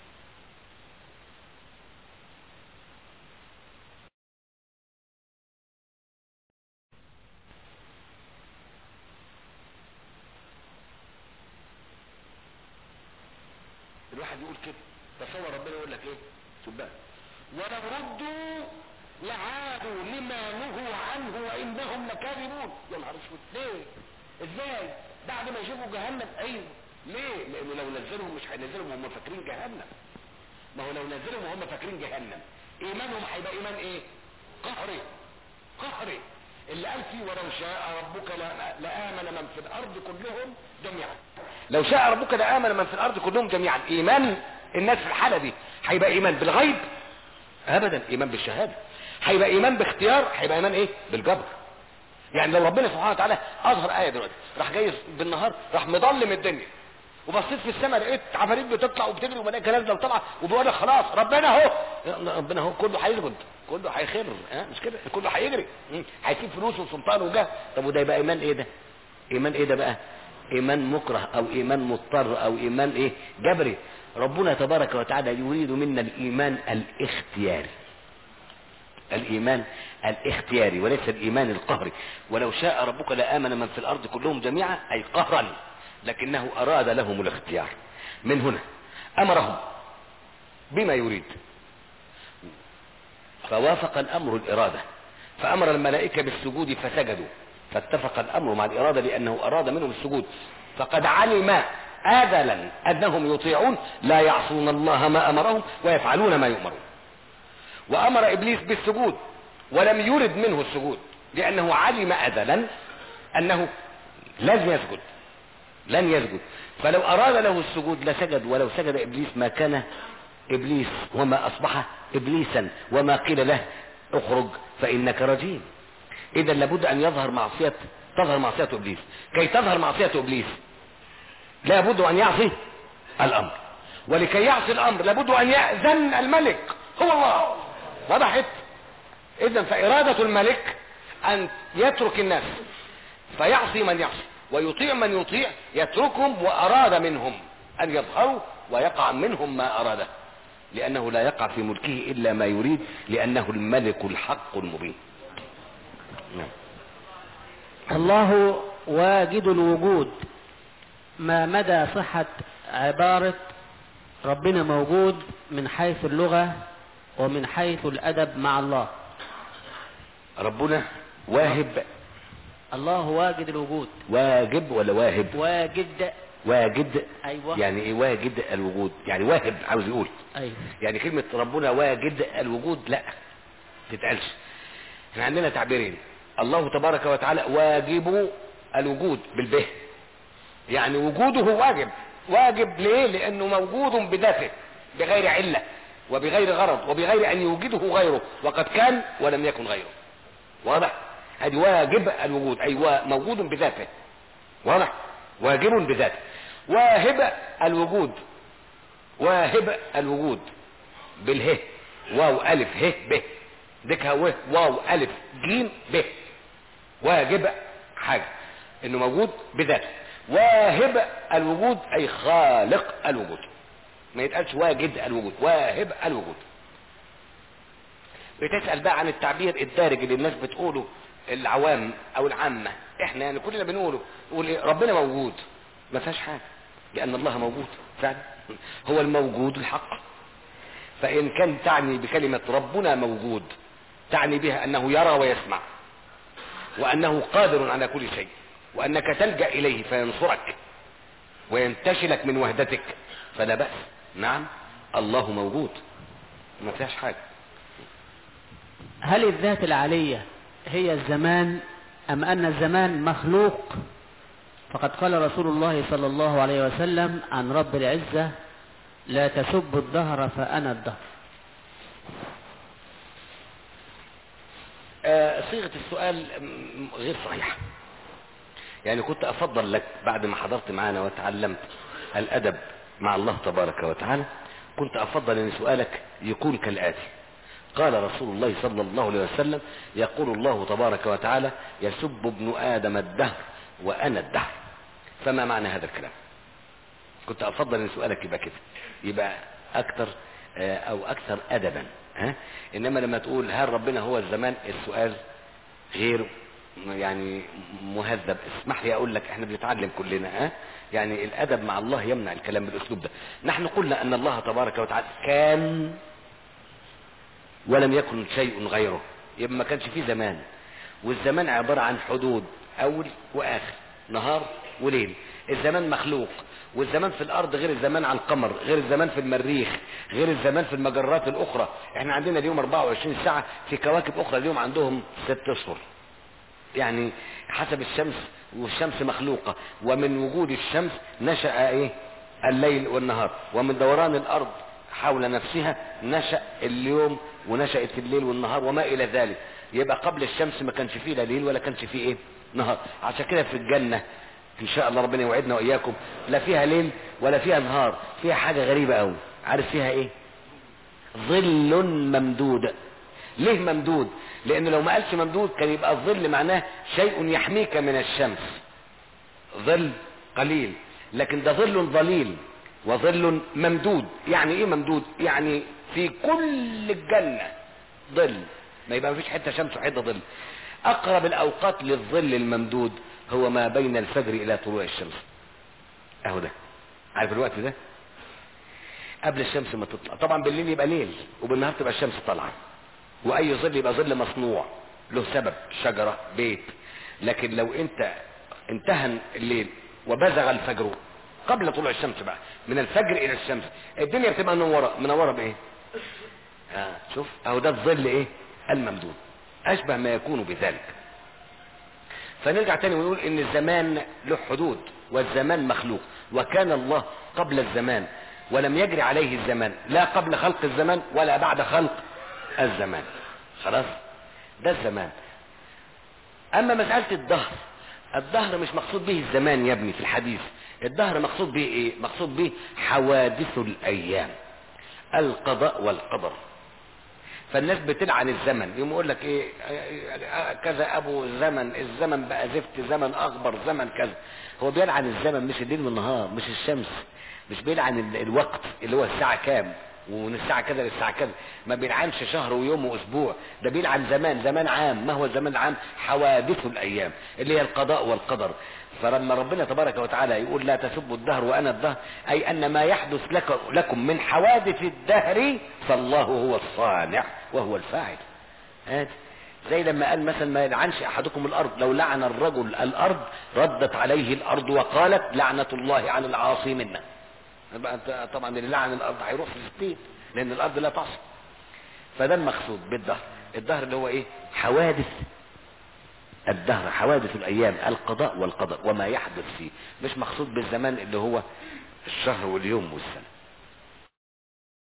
Speaker 1: الواحد يقول كده تصور ربنا يقول لك ايه شوف بقى ولو ردوا لعادوا لما نهوا عنه وانهم لكاذبون يا نهار اسود ليه ازاي بعد ما يشوفوا جهنم ايوه ليه لانه لو نزلهم مش هينزلهم وهم فاكرين جهنم ما هو لو نزلهم وهم فاكرين جهنم ايمانهم هيبقى ايمان ايه قهري قهري اللي قال فيه ولو شاء ربك لا- لآمن من في الأرض كلهم جميعا لو شاء ربك لآمن من في الأرض كلهم جميعا إيمان الناس في الحالة دي هيبقى إيمان بالغيب أبدا إيمان بالشهادة هيبقى إيمان باختيار هيبقى إيمان إيه بالجبر يعني لو ربنا سبحانه وتعالى أظهر آية دلوقتي راح جاي بالنهار راح مضلم الدنيا وبصيت في السماء لقيت عفاريت بتطلع وبتجري وملائكه نازله وطالعه وبيقول لك خلاص ربنا اهو ربنا اهو كله هيسجد كله هيخر ها مش كده كله هيجري مم. هيسيب فلوس وسلطان وجاه طب وده يبقى ايمان ايه ده ايمان ايه ده بقى ايمان مكره او ايمان مضطر او ايمان ايه جبري ربنا تبارك وتعالى يريد منا الايمان الاختياري الايمان الاختياري وليس الايمان القهري ولو شاء ربك لامن من في الارض كلهم جميعا اي قهرا لكنه اراد لهم الاختيار من هنا امرهم بما يريد فوافق الامر الاراده فامر الملائكه بالسجود فسجدوا فاتفق الامر مع الاراده لانه اراد منهم السجود فقد علم ازلا انهم يطيعون لا يعصون الله ما امرهم ويفعلون ما يؤمرون وامر ابليس بالسجود ولم يرد منه السجود لانه علم ازلا انه لن يسجد لن يسجد فلو اراد له السجود لسجد ولو سجد ابليس ما كان ابليس وما اصبح ابليسا وما قيل له اخرج فانك رجيم اذا لابد ان يظهر معصيه تظهر معصيه ابليس كي تظهر معصيه ابليس لابد ان يعصي الامر ولكي يعصي الامر لابد ان ياذن الملك هو الله وضحت اذا فاراده الملك ان يترك الناس فيعصي من يعصي ويطيع من يطيع يتركهم واراد منهم ان يظهروا ويقع منهم ما اراده لانه لا يقع في ملكه الا ما يريد لانه الملك الحق المبين نعم.
Speaker 2: الله واجد الوجود ما مدى صحة عبارة ربنا موجود من حيث اللغة ومن حيث الأدب مع الله
Speaker 1: ربنا واهب
Speaker 2: الله واجد الوجود
Speaker 1: واجب ولا واهب
Speaker 2: واجد
Speaker 1: واجد
Speaker 2: أيوة
Speaker 1: يعني ايه واجد الوجود يعني واهب عاوز يقول
Speaker 2: أيوة
Speaker 1: يعني كلمة ربنا واجد الوجود لا تتقالش احنا عندنا تعبيرين الله تبارك وتعالى واجب الوجود بالبه يعني وجوده واجب واجب ليه لانه موجود بذاته بغير علة وبغير غرض وبغير ان يوجده غيره وقد كان ولم يكن غيره واضح ادي واجب الوجود اي وا- موجود بذاته واضح واجب بذاته واهب الوجود واهب الوجود باله واو الف ه ب ديكها و واو الف جيم ب واجب حاجه انه موجود بذاته واهب الوجود اي خالق الوجود ما يتقالش واجد الوجود واهب الوجود بتسأل بقى عن التعبير الدارج اللي الناس بتقوله العوام او العامة احنا يعني كلنا بنقوله نقول إيه؟ ربنا موجود ما فيهاش حاجة لان الله موجود فعلا هو الموجود الحق فان كان تعني بكلمة ربنا موجود تعني بها انه يرى ويسمع وانه قادر على كل شيء وانك تلجأ اليه فينصرك وينتشلك من وحدتك فلا بأس نعم الله موجود ما فيهاش حاجة
Speaker 2: هل الذات العلية هي الزمان أم أن الزمان مخلوق فقد قال رسول الله صلى الله عليه وسلم عن رب العزة لا تسبوا الدهر فأنا الدهر
Speaker 1: آه، صيغة السؤال م- غير صحيحة يعني كنت أفضل لك بعد ما حضرت معنا وتعلمت الأدب مع الله تبارك وتعالى كنت أفضل أن سؤالك يكون كالآتي قال رسول الله صلى الله عليه وسلم يقول الله تبارك وتعالى يسب ابن آدم الدهر وأنا الدهر فما معنى هذا الكلام كنت افضل ان سؤالك يبقى كده يبقى اكتر آه، او اكثر ادبا ها انما لما تقول هل ربنا هو الزمان السؤال غير يعني مهذب اسمح لي اقول لك احنا بنتعلم كلنا ها يعني الادب مع الله يمنع الكلام بالاسلوب ده نحن قلنا ان الله تبارك وتعالى كان ولم يكن شيء غيره يبقى ما كانش فيه زمان والزمان عبارة عن حدود أول وآخر نهار وليل الزمان مخلوق والزمان في الأرض غير الزمان على القمر غير الزمان في المريخ غير الزمان في المجرات الأخرى احنا عندنا اليوم 24 ساعة في كواكب أخرى اليوم عندهم ست أشهر يعني حسب الشمس والشمس مخلوقة ومن وجود الشمس نشأ ايه الليل والنهار ومن دوران الارض حول نفسها نشأ اليوم ونشأت الليل والنهار وما الى ذلك يبقى قبل الشمس ما كانش فيه لا ليل ولا كانش فيه ايه نهار عشان كده في الجنة ان شاء الله ربنا يوعدنا واياكم لا فيها ليل ولا فيها نهار فيها حاجة غريبة قوي عارف فيها ايه ظل ممدود ليه ممدود لان لو ما قالش ممدود كان يبقى الظل معناه شيء يحميك من الشمس ظل قليل لكن ده ظل ظليل وظل ممدود يعني ايه ممدود يعني في كل الجنة ظل ما يبقى مفيش حتة شمس وحتة ظل اقرب الاوقات للظل الممدود هو ما بين الفجر الى طلوع الشمس اهو ده عارف الوقت ده قبل الشمس ما تطلع طبعا بالليل يبقى ليل وبالنهار تبقى الشمس طالعه واي ظل يبقى ظل مصنوع له سبب شجرة بيت لكن لو انت انتهى الليل وبزغ الفجر قبل طلوع الشمس بقى من الفجر الى الشمس الدنيا بتبقى منورة منورة بايه آه شوف اهو ده الظل ايه الممدود اشبه ما يكون بذلك فنرجع تاني ونقول ان الزمان له حدود والزمان مخلوق وكان الله قبل الزمان ولم يجري عليه الزمان لا قبل خلق الزمان ولا بعد خلق الزمان خلاص ده الزمان اما مسألة الدهر الدهر مش مقصود به الزمان يا ابني في الحديث الدهر مقصود به ايه مقصود به حوادث الايام القضاء والقدر فالناس بتلعن الزمن يقوم يقول لك ايه كذا ابو الزمن الزمن بقى زفت زمن اخبر زمن كذا هو بيلعن الزمن مش الليل والنهار مش الشمس مش بيلعن ال- الوقت اللي هو الساعة كام ومن الساعة كذا للساعة كذا ما بيلعنش شهر ويوم واسبوع ده بيلعن زمان زمان عام ما هو الزمان العام حوادث الايام اللي هي القضاء والقدر فلما ربنا تبارك وتعالى يقول لا تسبوا الدهر وانا الدهر اي ان ما يحدث لك لكم من حوادث الدهر فالله هو الصانع وهو الفاعل هذا زي لما قال مثلا ما يلعنش احدكم الارض لو لعن الرجل الارض ردت عليه الارض وقالت لعنة الله على العاصي منا يبقى أنت طبعا اللي لعن الارض هيروح في ستين لان الارض لا تعصي فده المقصود بالدهر الدهر اللي هو ايه حوادث الدهر حوادث الايام القضاء والقدر وما يحدث فيه مش مقصود بالزمان اللي هو الشهر واليوم والسنه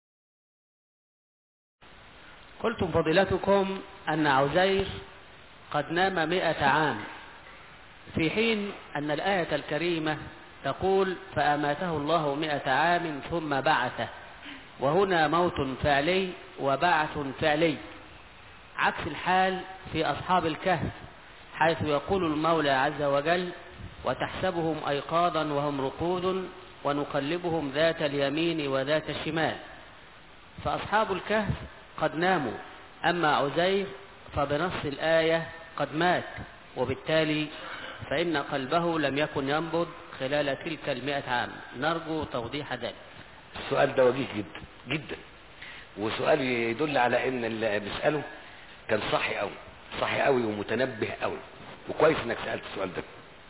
Speaker 2: قلتم فضيلتكم أن عزير قد نام مئة عام في حين أن الآية الكريمة تقول فأماته الله مئة عام ثم بعثه وهنا موت فعلي وبعث فعلي عكس الحال في أصحاب الكهف حيث يقول المولى عز وجل وتحسبهم أيقاظا وهم رقود ونقلبهم ذات اليمين وذات الشمال فأصحاب الكهف قد ناموا أما عزير فبنص الآية قد مات وبالتالي فإن قلبه لم يكن ينبض خلال تلك المئة عام نرجو توضيح ذلك
Speaker 3: السؤال ده وجيه جدا جدا وسؤال يدل على ان اللي بيساله كان صحي قوي صحي قوي ومتنبه قوي وكويس انك سالت السؤال ده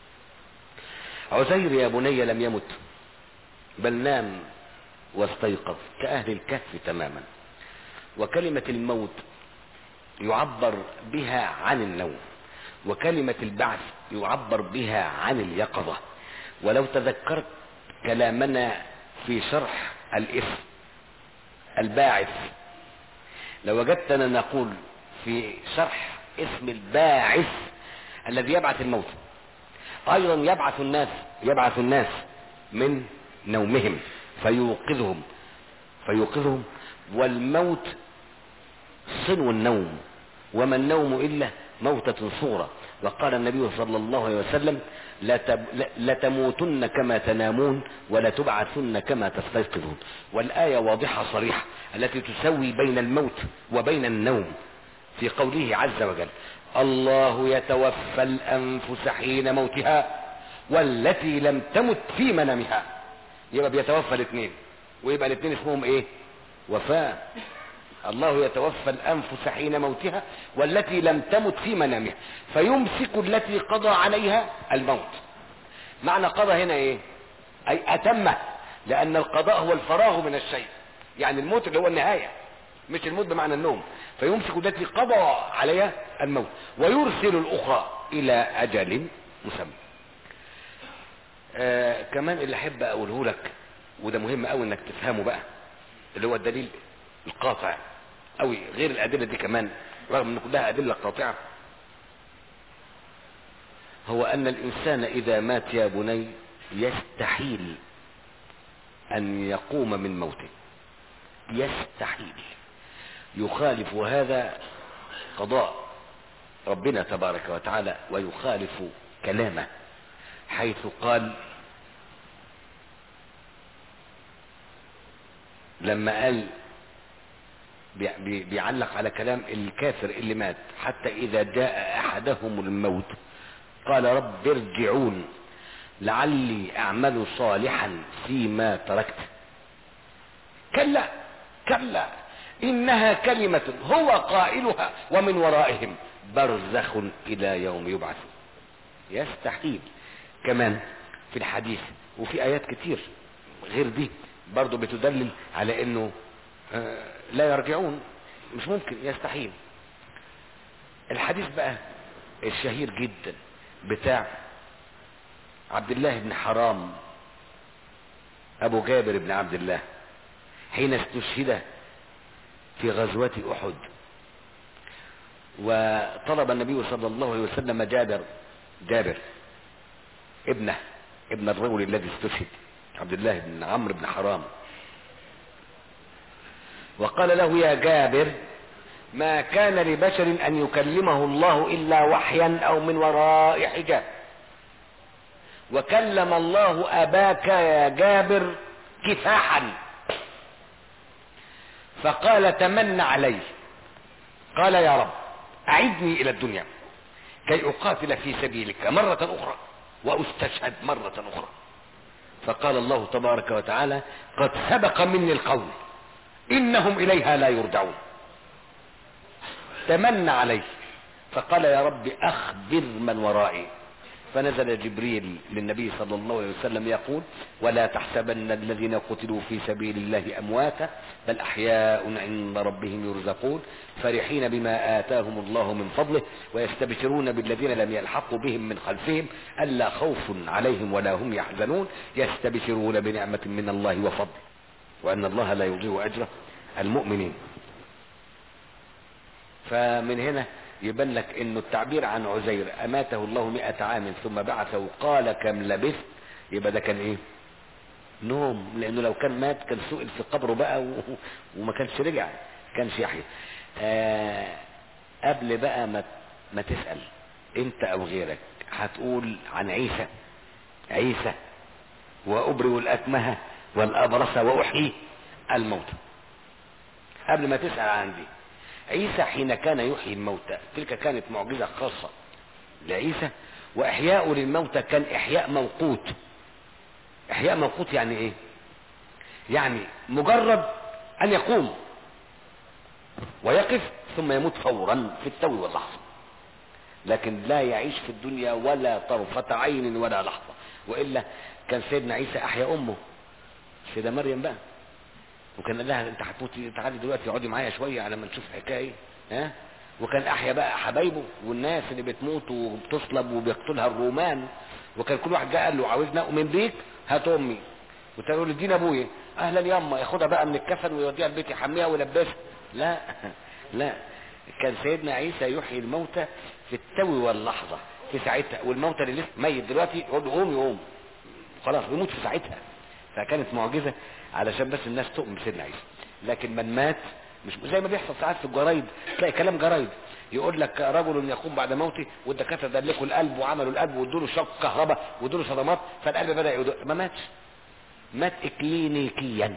Speaker 3: عزير يا بني لم يمت بل نام واستيقظ كأهل الكهف تماما وكلمة الموت يعبر بها عن النوم وكلمة البعث يعبر بها عن اليقظة ولو تذكرت كلامنا في شرح الاسم الباعث لوجدتنا نقول في شرح اسم الباعث الذي يبعث الموت ايضا يبعث الناس يبعث الناس من نومهم فيوقظهم فيوقظهم والموت صنو النوم وما النوم الا موتة صورة وقال النبي صلى الله عليه وسلم لتب... لتموتن كما تنامون ولتبعثن كما تستيقظون والآية واضحة صريحة التي تسوي بين الموت وبين النوم في قوله عز وجل الله يتوفى الأنفس حين موتها والتي لم تمت في منامها يبقى بيتوفى الاثنين ويبقى الاثنين اسمهم ايه وفاة الله يتوفى الأنفس حين موتها والتي لم تمت في منامها فيمسك التي قضى عليها الموت معنى قضى هنا ايه اي اتمه لان القضاء هو الفراغ من الشيء يعني الموت اللي هو النهاية مش الموت بمعنى النوم فيمسك التي قضى عليها الموت ويرسل الاخرى الى اجل مسمى آه كمان اللي احب اقوله لك وده مهم قوي انك تفهمه بقى اللي هو الدليل القاطع قوي غير الادله دي كمان رغم ان كلها ادله قاطعه هو ان الانسان اذا مات يا بني يستحيل ان يقوم من موته يستحيل يخالف هذا قضاء ربنا تبارك وتعالى ويخالف كلامه حيث قال لما قال بيعلق على كلام الكافر اللي مات حتى اذا جاء احدهم الموت قال رب ارجعون لعلي اعمل صالحا فيما تركت كلا كلا انها كلمة هو قائلها ومن ورائهم برزخ الى يوم يبعث يستحيل كمان في الحديث وفي ايات كتير غير دي برضو بتدلل على انه لا يرجعون مش ممكن يستحيل الحديث بقى الشهير جدا بتاع عبد الله بن حرام ابو جابر بن عبد الله حين استشهد في غزوة احد وطلب النبي صلى الله عليه وسلم جابر جابر ابنه ابن الرجل الذي استشهد عبد الله بن عمرو بن حرام وقال له يا جابر ما كان لبشر ان يكلمه الله الا وحيا او من وراء حجاب وكلم الله اباك يا جابر كفاحا فقال تمن علي قال يا رب اعدني الى الدنيا كي اقاتل في سبيلك مرة اخرى واستشهد مرة اخرى فقال الله تبارك وتعالى قد سبق مني القول انهم اليها لا يرجعون تمن عليه فقال يا رب اخبر من ورائي فنزل جبريل للنبي صلى الله عليه وسلم يقول ولا تحسبن الذين قتلوا في سبيل الله امواتا بل احياء عند ربهم يرزقون فرحين بما اتاهم الله من فضله ويستبشرون بالذين لم يلحقوا بهم من خلفهم الا خوف عليهم ولا هم يحزنون يستبشرون بنعمه من الله وفضل وان الله لا يضيع اجر المؤمنين فمن هنا
Speaker 1: يبان لك انه التعبير عن عزير اماته الله مئة عام ثم بعثه قال كم لبثت يبقى ده كان ايه نوم لانه لو كان مات كان سئل في قبره بقى و... وما كانش رجع كانش يحيى آه قبل بقى ما ما تسأل انت او غيرك هتقول عن عيسى عيسى وابرئ الاكمه والابرص واحيي الموتى قبل ما تسأل عن دي عيسى حين كان يحيي الموتى تلك كانت معجزة خاصة لعيسى وإحياء للموتى كان إحياء موقوت إحياء موقوت يعني إيه يعني مجرد أن يقوم ويقف ثم يموت فورا في التو واللحظة لكن لا يعيش في الدنيا ولا طرفة عين ولا لحظة وإلا كان سيدنا عيسى أحيا أمه سيدة مريم بقى وكان قال لها انت هتموتي تعالي دلوقتي اقعدي معايا شويه على ما نشوف الحكايه ها وكان احيا بقى حبايبه والناس اللي بتموت وبتصلب وبيقتلها الرومان وكان كل واحد جاء قال له عاوزنا اؤمن بيك هات امي وتقول له ادينا ابويا اهلا ياما ياخدها بقى من الكفن ويوديها البيت يحميها ويلبسها لا لا كان سيدنا عيسى يحيي الموتى في التو واللحظه في ساعتها والموتى اللي لسه ميت دلوقتي يقول له قوم يقوم خلاص بيموت في ساعتها فكانت معجزه علشان بس الناس تؤمن بسيدنا عيسى لكن من مات مش زي ما بيحصل ساعات في الجرايد تلاقي كلام جرايد يقول لك رجل يقوم بعد موته والدكاتره دلكوا القلب وعملوا القلب وادوا له شوك كهرباء وادوا له صدمات فالقلب بدا يدق ما ماتش مات اكلينيكيا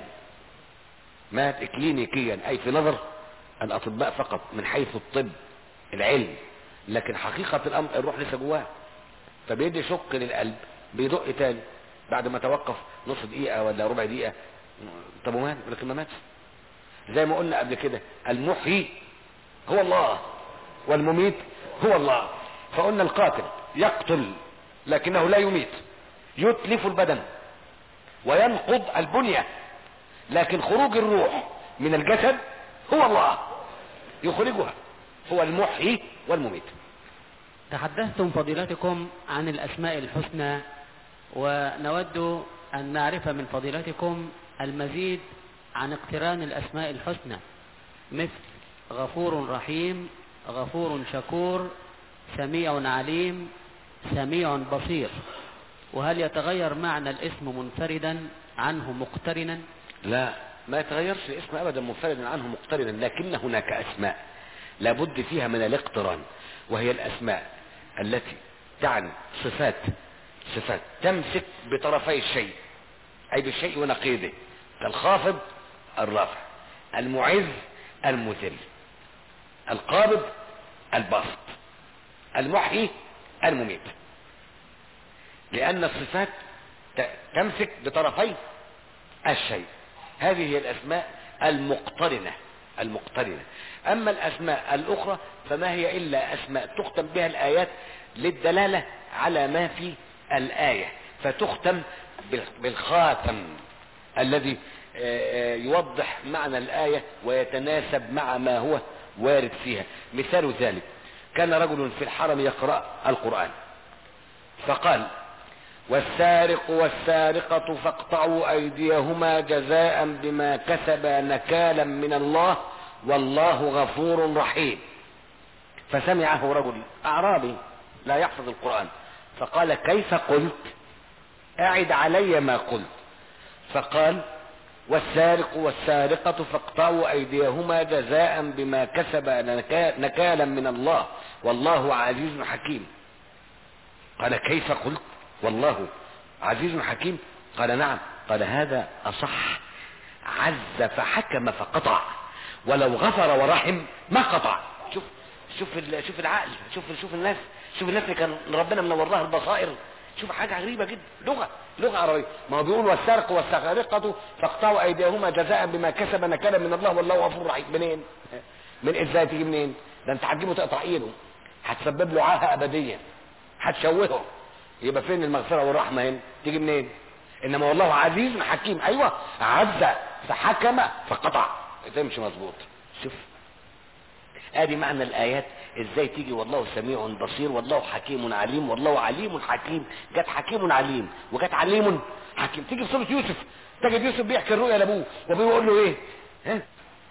Speaker 1: مات اكلينيكيا اي في نظر الاطباء فقط من حيث الطب العلم لكن حقيقه الامر الروح لسه جواه فبيدي شك للقلب بيدق تاني بعد ما توقف نص دقيقه ولا ربع دقيقه طب ومال لكن ما ماتش زي ما قلنا قبل كده المحيي هو الله والمميت هو الله فقلنا القاتل يقتل لكنه لا يميت يتلف البدن وينقض البنية لكن خروج الروح من الجسد هو الله يخرجها هو المحيي والمميت
Speaker 2: تحدثتم فضيلتكم عن الأسماء الحسنى ونود أن نعرف من فضيلتكم المزيد عن اقتران الأسماء الحسنى مثل غفور رحيم غفور شكور سميع عليم سميع بصير وهل يتغير معنى الاسم منفردا عنه مقترنا
Speaker 1: لا ما يتغيرش الاسم ابدا منفردا عنه مقترنا لكن هناك اسماء لابد فيها من الاقتران وهي الاسماء التي تعني صفات صفات تمسك بطرفي الشيء اي بالشيء ونقيضه كالخافض الرافع المعز المذل القابض الباسط المحيي المميت لأن الصفات تمسك بطرفي الشيء هذه هي الأسماء المقترنة المقترنة أما الأسماء الأخرى فما هي إلا أسماء تختم بها الآيات للدلالة على ما في الآية فتختم بالخاتم الذي يوضح معنى الآية ويتناسب مع ما هو وارد فيها مثال ذلك كان رجل في الحرم يقرأ القرآن فقال والسارق والسارقة فاقطعوا أيديهما جزاء بما كسبا نكالا من الله والله غفور رحيم فسمعه رجل أعرابي لا يحفظ القرآن فقال كيف قلت أعد علي ما قلت فقال والسارق والسارقة فاقطعوا أيديهما جزاء بما كسبا نكالا من الله والله عزيز حكيم قال كيف قلت والله عزيز حكيم قال نعم قال هذا أصح عز فحكم فقطع ولو غفر ورحم ما قطع شوف شوف شوف العقل شوف شوف الناس شوف الناس اللي كان ربنا منور لها البصائر شوف حاجة غريبة جدا لغة لغة عربية ما هو بيقول والسارق والسارقة فاقطعوا أيديهما جزاء بما كسب نكالا من الله والله غفور رحيم منين؟ من ازاي تيجي منين؟ ده انت هتجيبه تقطع ايده هتسبب له عاهة أبدية هتشوهه يبقى فين المغفرة والرحمة هنا؟ تيجي منين؟ إنما والله عزيز حكيم أيوه عز فحكم فقطع تمشي مظبوط شوف ادي معنى الايات ازاي تيجي والله سميع بصير والله حكيم عليم والله عليم حكيم جت حكيم عليم وجت عليم حكيم تيجي في سوره يوسف تجد يوسف بيحكي الرؤيا لابوه وابوه يقول له ايه ها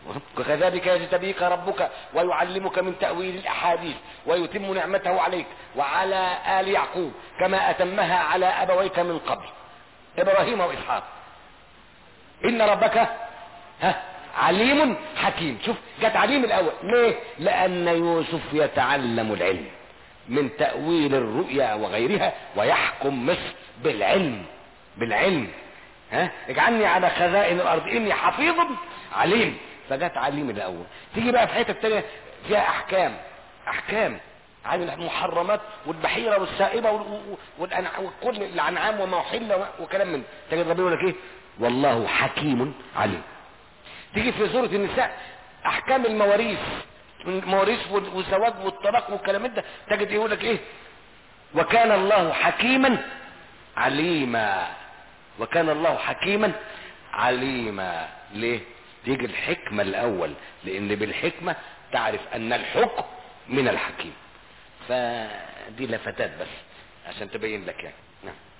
Speaker 1: وكذلك يجتبيك ربك ويعلمك من تأويل الأحاديث ويتم نعمته عليك وعلى آل يعقوب كما أتمها على أبويك من قبل إبراهيم وإسحاق إن ربك ها عليم حكيم شوف جت عليم الأول ليه لأن يوسف يتعلم العلم من تأويل الرؤيا وغيرها ويحكم مصر بالعلم بالعلم ها اجعلني على خزائن الأرض إني حفيظ عليم فجت عليم الأول تيجي بقى في حتة تانية فيها أحكام أحكام عن المحرمات والبحيرة والسائبة وال- والأنع- وكل الأنعام وما أحل وكلام من تجد ربنا يقول لك إيه والله حكيم عليم تيجي في سورة النساء احكام المواريث المواريث وال- والزواج والطلاق والكلام ده تجد يقول لك ايه وكان الله حكيما عليما وكان الله حكيما عليما ليه تيجي الحكمة الاول لان بالحكمة تعرف ان الحكم من الحكيم فدي لفتات بس عشان تبين لك يعني نعم